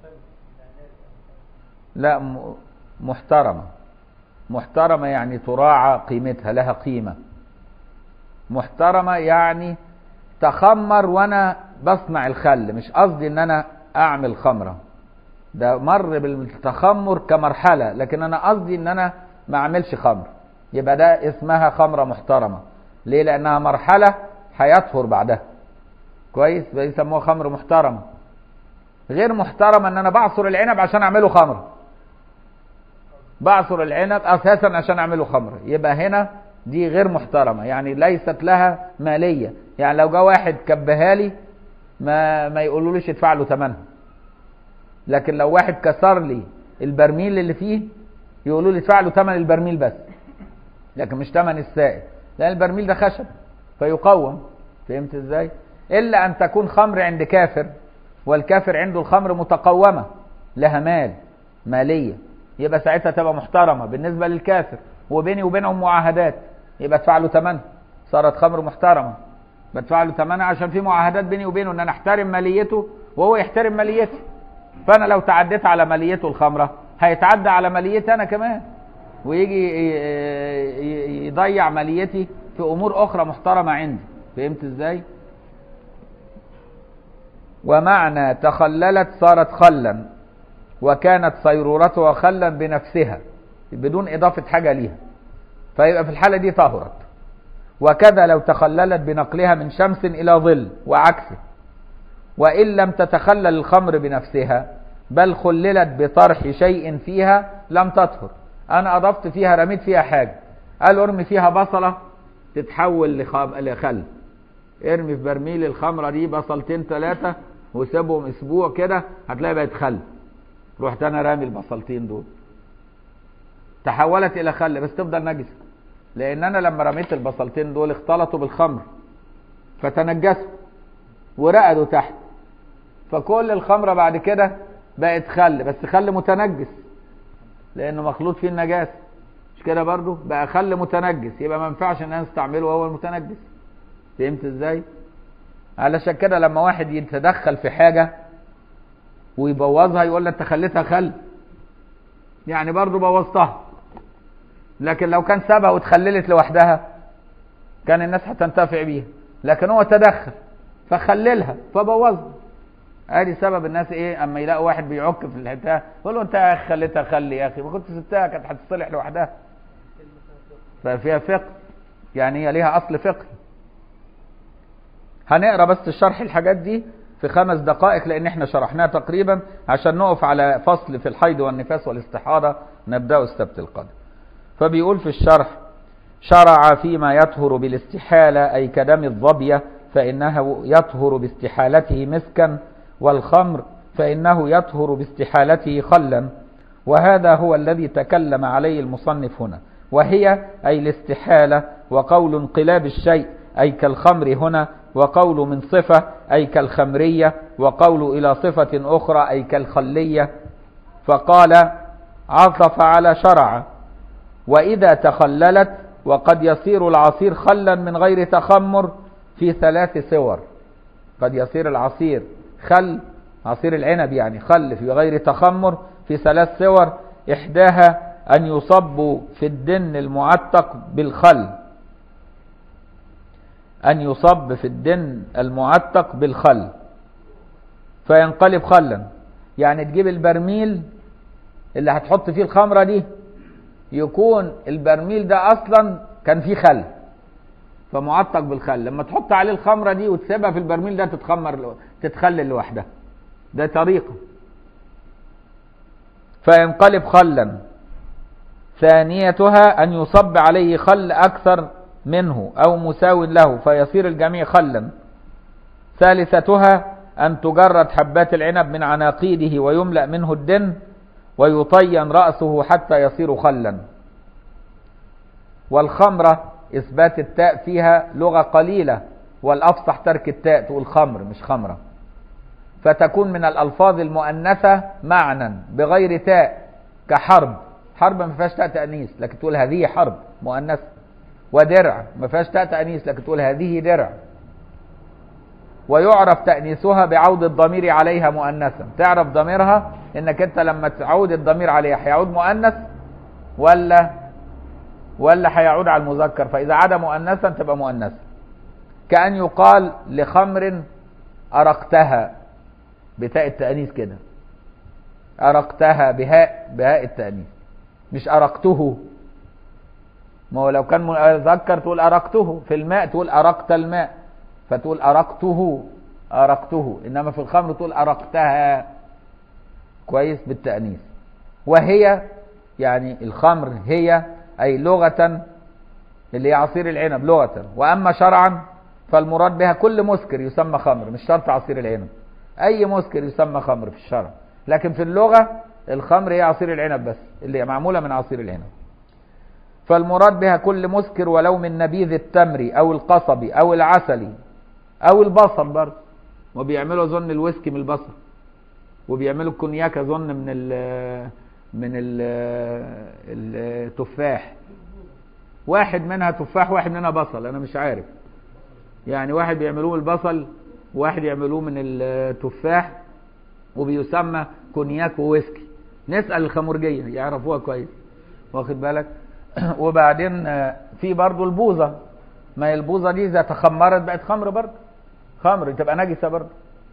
لا محترمة محترمة يعني تراعى قيمتها لها قيمة محترمة يعني تخمر وانا بصنع الخل مش قصدي ان انا اعمل خمره ده مر بالتخمر كمرحلة لكن أنا قصدي إن أنا ما أعملش خمر يبقى ده اسمها خمرة محترمة ليه لأنها مرحلة هيطهر بعدها كويس بيسموها خمر محترمة غير محترمة إن أنا بعصر العنب عشان أعمله خمر بعصر العنب أساسا عشان أعمله خمر يبقى هنا دي غير محترمة يعني ليست لها مالية يعني لو جه واحد كبها لي ما ما يقولوليش ادفع له ثمنها لكن لو واحد كسر لي البرميل اللي فيه يقولوا لي ادفع له ثمن البرميل بس لكن مش ثمن السائل لان البرميل ده خشب فيقوم فهمت ازاي الا ان تكون خمر عند كافر والكافر عنده الخمر متقومه لها مال ماليه يبقى ساعتها تبقى محترمه بالنسبه للكافر وبيني وبينهم معاهدات يبقى ادفع له ثمنها صارت خمر محترمه بدفع له ثمنها عشان في معاهدات بيني وبينه ان انا احترم ماليته وهو يحترم ماليتي فانا لو تعديت على ماليته الخمره هيتعدى على ماليتي انا كمان ويجي يضيع ماليتي في امور اخرى محترمه عندي فهمت ازاي ومعنى تخللت صارت خلا وكانت صيرورتها خلا بنفسها بدون اضافه حاجه ليها فيبقى في الحاله دي طهرت وكذا لو تخللت بنقلها من شمس الى ظل وعكسه وان لم تتخلل الخمر بنفسها بل خللت بطرح شيء فيها لم تطهر انا اضفت فيها رميت فيها حاجه قال ارمي فيها بصله تتحول لخل ارمي في برميل الخمره دي بصلتين ثلاثه وسيبهم اسبوع كده هتلاقي بقت خل رحت انا رامي البصلتين دول تحولت الى خل بس تفضل نجسه لان انا لما رميت البصلتين دول اختلطوا بالخمر فتنجسوا ورقدوا تحت فكل الخمره بعد كده بقت خل بس خل متنجس لانه مخلوط فيه النجاسه مش كده برضو بقى خل متنجس يبقى ما ينفعش ان انا استعمله وهو المتنجس فهمت ازاي علشان كده لما واحد يتدخل في حاجه ويبوظها يقول لك انت خليتها خل يعني برضو بوظتها لكن لو كان سابها واتخللت لوحدها كان الناس هتنتفع بيها لكن هو تدخل فخللها فبوظها ادي سبب الناس ايه اما يلاقوا واحد بيعك في الحته يقول له انت يا اخي خليتها خلي يا اخي ما كنت سبتها كانت هتصلح لوحدها ففيها فقه يعني هي ليها اصل فقهي هنقرا بس الشرح الحاجات دي في خمس دقائق لان احنا شرحناها تقريبا عشان نقف على فصل في الحيض والنفاس والاستحاضه نبدا السبت القادم فبيقول في الشرح شرع فيما يطهر بالاستحاله اي كدم الظبيه فانه يطهر باستحالته مسكا والخمر فانه يطهر باستحالته خلا وهذا هو الذي تكلم عليه المصنف هنا وهي اي الاستحاله وقول انقلاب الشيء اي كالخمر هنا وقول من صفة أي كالخمرية وقول إلى صفة أخرى أي كالخلية فقال عطف على شرع وإذا تخللت وقد يصير العصير خلا من غير تخمر في ثلاث صور قد يصير العصير خل عصير العنب يعني خل في غير تخمر في ثلاث صور إحداها أن يصب في الدن المعتق بالخل أن يصب في الدن المعتق بالخل فينقلب خلا يعني تجيب البرميل اللي هتحط فيه الخمرة دي يكون البرميل ده أصلا كان فيه خل فمعتق بالخل لما تحط عليه الخمرة دي وتسيبها في البرميل ده تتخمر تتخلل لوحدها ده طريقة فينقلب خلا ثانيتها أن يصب عليه خل أكثر منه أو مساو له فيصير الجميع خلا ثالثتها أن تجرد حبات العنب من عناقيده ويملأ منه الدن ويطين رأسه حتى يصير خلا والخمرة إثبات التاء فيها لغة قليلة والأفصح ترك التاء تقول خمر مش خمرة فتكون من الألفاظ المؤنثة معنى بغير تاء كحرب حرب ما فيهاش تاء تأنيث لكن تقول هذه حرب مؤنثة ودرع ما فيهاش تاء تأنيث لكن تقول هذه درع ويعرف تأنيثها بعود الضمير عليها مؤنثا تعرف ضميرها انك انت لما تعود الضمير عليها هيعود مؤنث ولا ولا هيعود على المذكر فإذا عاد مؤنثا تبقى مؤنثة كأن يقال لخمر أرقتها بتاء التأنيث كده أرقتها بهاء بهاء التأنيث مش أرقته ما هو لو كان مذكر تقول أرقته في الماء تقول أرقت الماء فتقول أرقته أرقته إنما في الخمر تقول أرقتها كويس بالتأنيث وهي يعني الخمر هي أي لغة اللي هي عصير العنب لغة وأما شرعا فالمراد بها كل مسكر يسمى خمر مش شرط عصير العنب أي مسكر يسمى خمر في الشرع لكن في اللغة الخمر هي عصير العنب بس اللي هي معمولة من عصير العنب فالمراد بها كل مسكر ولو من نبيذ التمر او القصب او العسل او البصل برضه وبيعملوا اظن الويسكي من البصل وبيعملوا الكونياك اظن من ال من ال التفاح واحد منها تفاح واحد منها بصل انا مش عارف يعني واحد بيعملوه من البصل وواحد يعملوه من التفاح وبيسمى كونياك وويسكي نسأل الخمرجية يعرفوها كويس واخد بالك وبعدين في برضو البوظة ما هي البوظة دي إذا تخمرت بقت خمر برضو خمر تبقى نجسة برضو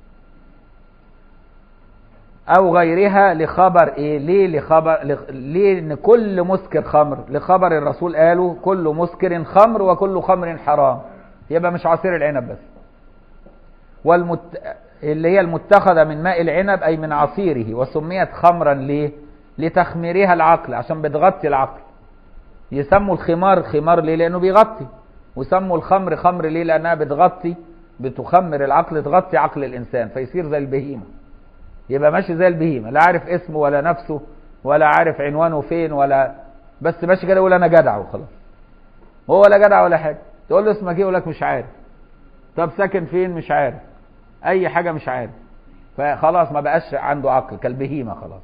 أو غيرها لخبر إيه ليه لخبر لخ... ليه إن كل مسكر خمر لخبر الرسول قالوا كل مسكر خمر وكل خمر حرام يبقى مش عصير العنب بس والمت... اللي هي المتخذة من ماء العنب أي من عصيره وسميت خمرا ليه لتخميرها العقل عشان بتغطي العقل يسموا الخمار خمار ليه لأنه بيغطي وسموا الخمر خمر ليه لأنها بتغطي بتخمر العقل تغطي عقل الإنسان فيصير زي البهيمة يبقى ماشي زي البهيمة لا عارف اسمه ولا نفسه ولا عارف عنوانه فين ولا بس ماشي كده يقول أنا جدع وخلاص هو ولا جدع ولا حاجة تقول له اسمك ايه يقول لك مش عارف طب ساكن فين مش عارف اي حاجة مش عارف فخلاص ما بقاش عنده عقل كالبهيمة خلاص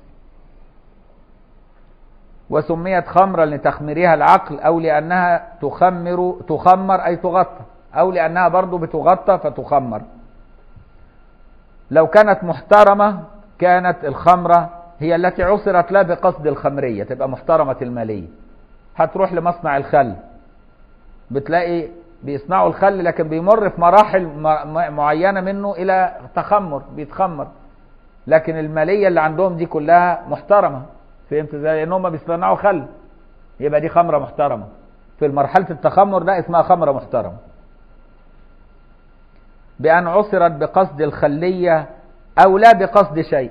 وسميت خمرا لتخميرها العقل او لانها تخمر تخمر اي تغطى او لانها برضو بتغطى فتخمر لو كانت محترمة كانت الخمرة هي التي عصرت لا بقصد الخمرية تبقى محترمة المالية هتروح لمصنع الخل بتلاقي بيصنعوا الخل لكن بيمر في مراحل معينة منه إلى تخمر بيتخمر لكن المالية اللي عندهم دي كلها محترمة فهمت ازاي؟ لأن هم بيصنعوا خل يبقى دي خمرة محترمة في مرحلة التخمر ده اسمها خمرة محترمة بأن عصرت بقصد الخلية أو لا بقصد شيء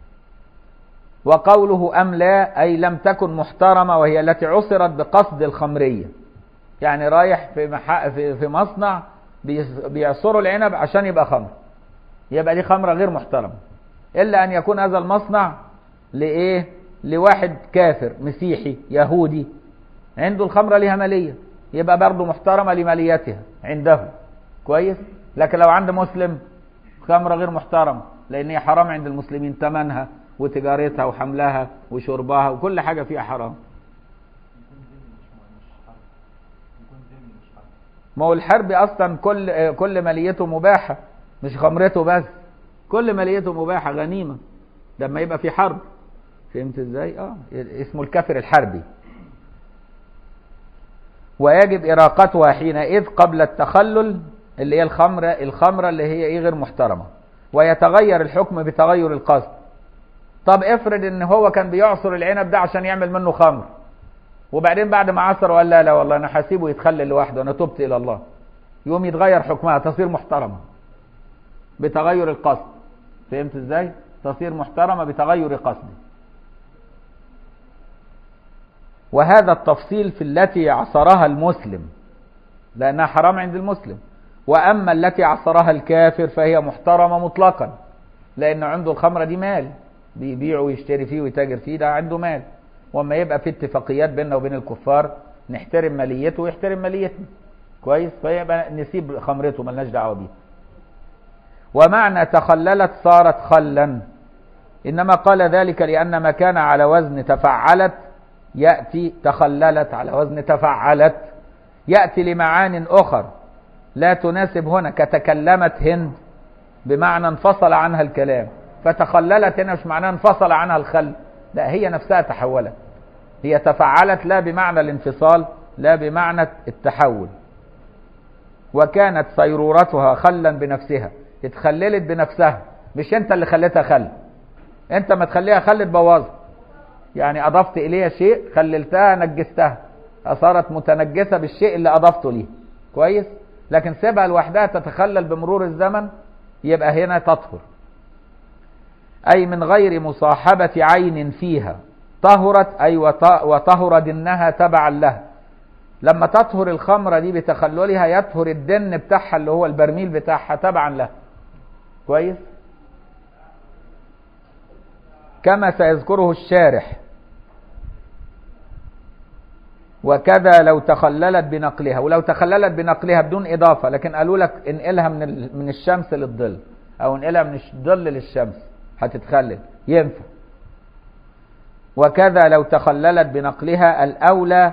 وقوله أم لا أي لم تكن محترمة وهي التي عصرت بقصد الخمرية يعني رايح في مح... في في مصنع بيعصروا العنب عشان يبقى خمر يبقى دي خمره غير محترمه الا ان يكون هذا المصنع لايه لواحد كافر مسيحي يهودي عنده الخمره ليها ماليه يبقى برضه محترمه لماليتها عنده كويس لكن لو عند مسلم خمره غير محترمه لان هي حرام عند المسلمين ثمنها وتجارتها وحملها وشربها وكل حاجه فيها حرام ما هو الحرب اصلا كل كل ماليته مباحه مش خمرته بس كل ماليته مباحه غنيمه لما يبقى في حرب فهمت ازاي اه اسمه الكافر الحربي ويجب اراقتها حينئذ قبل التخلل اللي هي الخمره الخمره اللي هي ايه غير محترمه ويتغير الحكم بتغير القصد طب افرض ان هو كان بيعصر العنب ده عشان يعمل منه خمر وبعدين بعد ما عصر وقال لا لا والله انا هسيبه يتخلل لوحده انا تبت الى الله يوم يتغير حكمها تصير محترمه بتغير القصد فهمت ازاي تصير محترمه بتغير قصد وهذا التفصيل في التي عصرها المسلم لانها حرام عند المسلم واما التي عصرها الكافر فهي محترمه مطلقا لان عنده الخمره دي مال بيبيع ويشتري فيه ويتاجر فيه ده عنده مال واما يبقى في اتفاقيات بيننا وبين الكفار نحترم ماليته ويحترم ماليتنا كويس فيبقى نسيب خمرته ملناش دعوه بيه ومعنى تخللت صارت خلا انما قال ذلك لان ما كان على وزن تفعلت ياتي تخللت على وزن تفعلت ياتي لمعان اخر لا تناسب هنا كتكلمت هند بمعنى انفصل عنها الكلام فتخللت هنا مش معناها انفصل عنها الخل لا هي نفسها تحولت هي تفعلت لا بمعنى الانفصال لا بمعنى التحول وكانت صيرورتها خلا بنفسها اتخللت بنفسها مش انت اللي خليتها خل انت ما تخليها خل تبوظها يعني اضفت اليها شيء خللتها نجستها صارت متنجسه بالشيء اللي اضفته ليه كويس لكن سيبها لوحدها تتخلل بمرور الزمن يبقى هنا تطهر أي من غير مصاحبة عين فيها طهرت أي وطهر دنها تبعا لها لما تطهر الخمرة دي بتخللها يطهر الدن بتاعها اللي هو البرميل بتاعها تبعا لها كويس كما سيذكره الشارح وكذا لو تخللت بنقلها ولو تخللت بنقلها بدون إضافة لكن قالوا لك انقلها من ال- من الشمس للظل أو انقلها من الظل للشمس هتتخلل ينفع وكذا لو تخللت بنقلها الأولى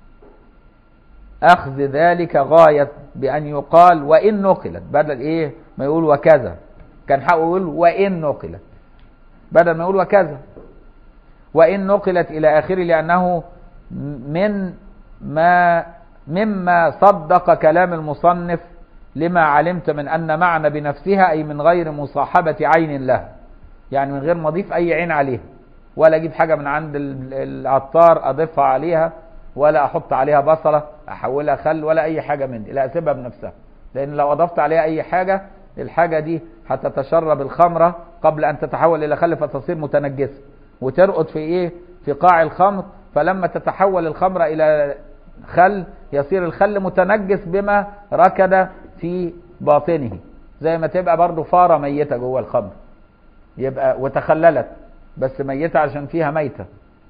أخذ ذلك غاية بأن يقال وإن نقلت بدل إيه ما يقول وكذا كان حقه يقول وإن نقلت بدل ما يقول وكذا وإن نقلت إلى آخره لأنه من ما مما صدق كلام المصنف لما علمت من أن معنى بنفسها أي من غير مصاحبة عين لها يعني من غير ما أضيف أي عين عليها ولا أجيب حاجة من عند ال- العطار أضيفها عليها ولا أحط عليها بصلة أحولها خل ولا أي حاجة من دي لا أسيبها بنفسها لأن لو أضفت عليها أي حاجة الحاجة دي هتتشرب الخمرة قبل أن تتحول إلى خل فتصير متنجسة وترقد في إيه في قاع الخمر فلما تتحول الخمرة إلى خل يصير الخل متنجس بما ركد في باطنه زي ما تبقى برضو فارة ميتة جوه الخمر يبقى وتخللت بس ميتة عشان فيها ميتة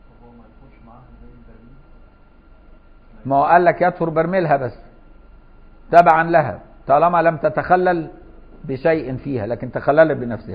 ما هو قال لك يطهر برميلها بس تبعا لها طالما لم تتخلل بشيء فيها لكن تخللت بنفسها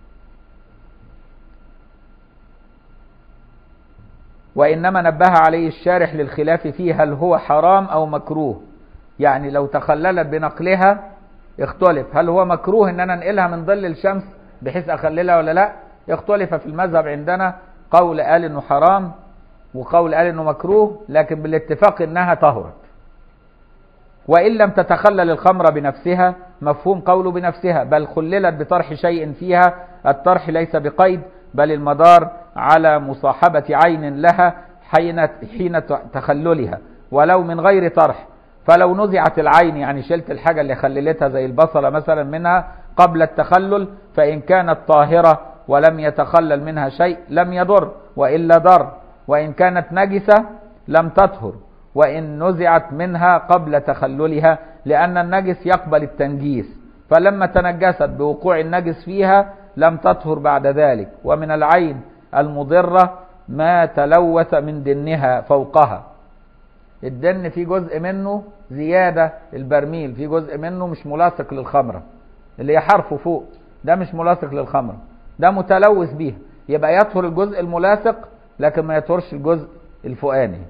وإنما نبه عليه الشارح للخلاف فيه هل هو حرام أو مكروه يعني لو تخللت بنقلها اختلف هل هو مكروه ان انا انقلها من ظل الشمس بحيث اخللها ولا لا اختلف في المذهب عندنا قول قال انه حرام وقول قال انه مكروه لكن بالاتفاق انها طهرت وان لم تتخلل الخمر بنفسها مفهوم قوله بنفسها بل خللت بطرح شيء فيها الطرح ليس بقيد بل المدار على مصاحبة عين لها حين حين تخللها ولو من غير طرح فلو نزعت العين يعني شلت الحاجة اللي خللتها زي البصلة مثلا منها قبل التخلل فإن كانت طاهرة ولم يتخلل منها شيء لم يضر وإلا ضر وإن كانت نجسة لم تطهر وإن نزعت منها قبل تخللها لأن النجس يقبل التنجيس فلما تنجست بوقوع النجس فيها لم تطهر بعد ذلك ومن العين المضرة ما تلوث من دنها فوقها الدن في جزء منه زيادة البرميل في جزء منه مش ملاصق للخمرة اللي هي حرفه فوق ده مش ملاصق للخمرة ده متلوث بيها يبقى يطهر الجزء الملاصق لكن ما يطهرش الجزء الفوقاني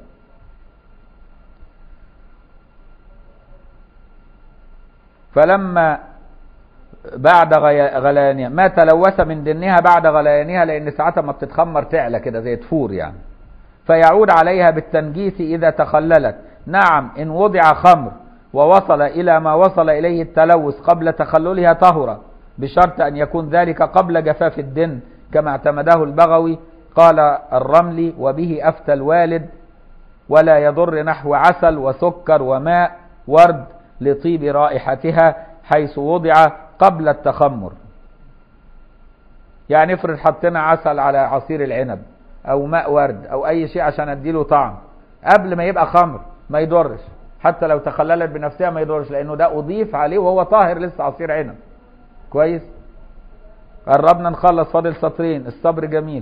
فلما بعد غليانها ما تلوث من دنها بعد غليانها لان ساعتها ما بتتخمر تعلى كده زي تفور يعني فيعود عليها بالتنجيس اذا تخللت نعم ان وضع خمر ووصل الى ما وصل اليه التلوث قبل تخللها طهر بشرط ان يكون ذلك قبل جفاف الدن كما اعتمده البغوي قال الرملي وبه افتى الوالد ولا يضر نحو عسل وسكر وماء ورد لطيب رائحتها حيث وضع قبل التخمر يعني افرض حطينا عسل على عصير العنب او ماء ورد او اي شيء عشان اديله طعم قبل ما يبقى خمر ما يضرش حتى لو تخللت بنفسها ما يضرش لانه ده اضيف عليه وهو طاهر لسه عصير عنب كويس قربنا نخلص فاضل سطرين الصبر جميل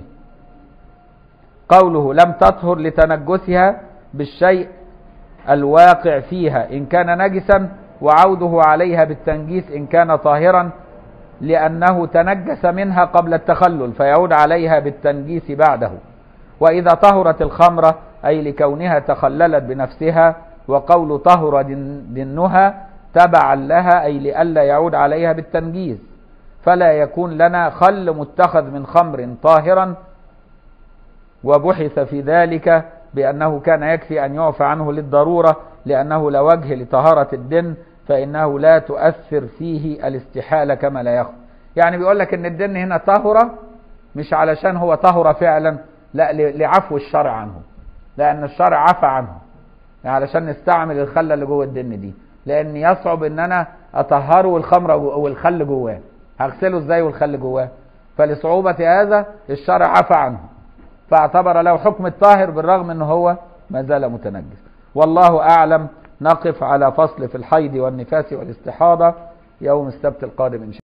قوله لم تطهر لتنجسها بالشيء الواقع فيها ان كان نجسا وعوده عليها بالتنجيس إن كان طاهرا لأنه تنجس منها قبل التخلل فيعود عليها بالتنجيس بعده وإذا طهرت الخمرة أي لكونها تخللت بنفسها وقول طهر دنها تبعا لها أي لئلا يعود عليها بالتنجيس فلا يكون لنا خل متخذ من خمر طاهرا وبحث في ذلك بأنه كان يكفي أن يعفى عنه للضرورة لأنه لا وجه لطهارة الدن فإنه لا تؤثر فيه الاستحالة كما لا يخفى يعني بيقول لك ان الدن هنا طهرة مش علشان هو طهر فعلا لا لعفو الشرع عنه لأن الشرع عفى عنه يعني علشان نستعمل الخلة اللي جوه الدن دي لأن يصعب ان انا اطهره والخمر والخل جواه هغسله ازاي والخل جواه فلصعوبة هذا الشرع عفى عنه فاعتبر له حكم الطاهر بالرغم ان هو ما زال متنجس والله اعلم نقف على فصل في الحيض والنفاس والاستحاضة يوم السبت القادم إن شاء الله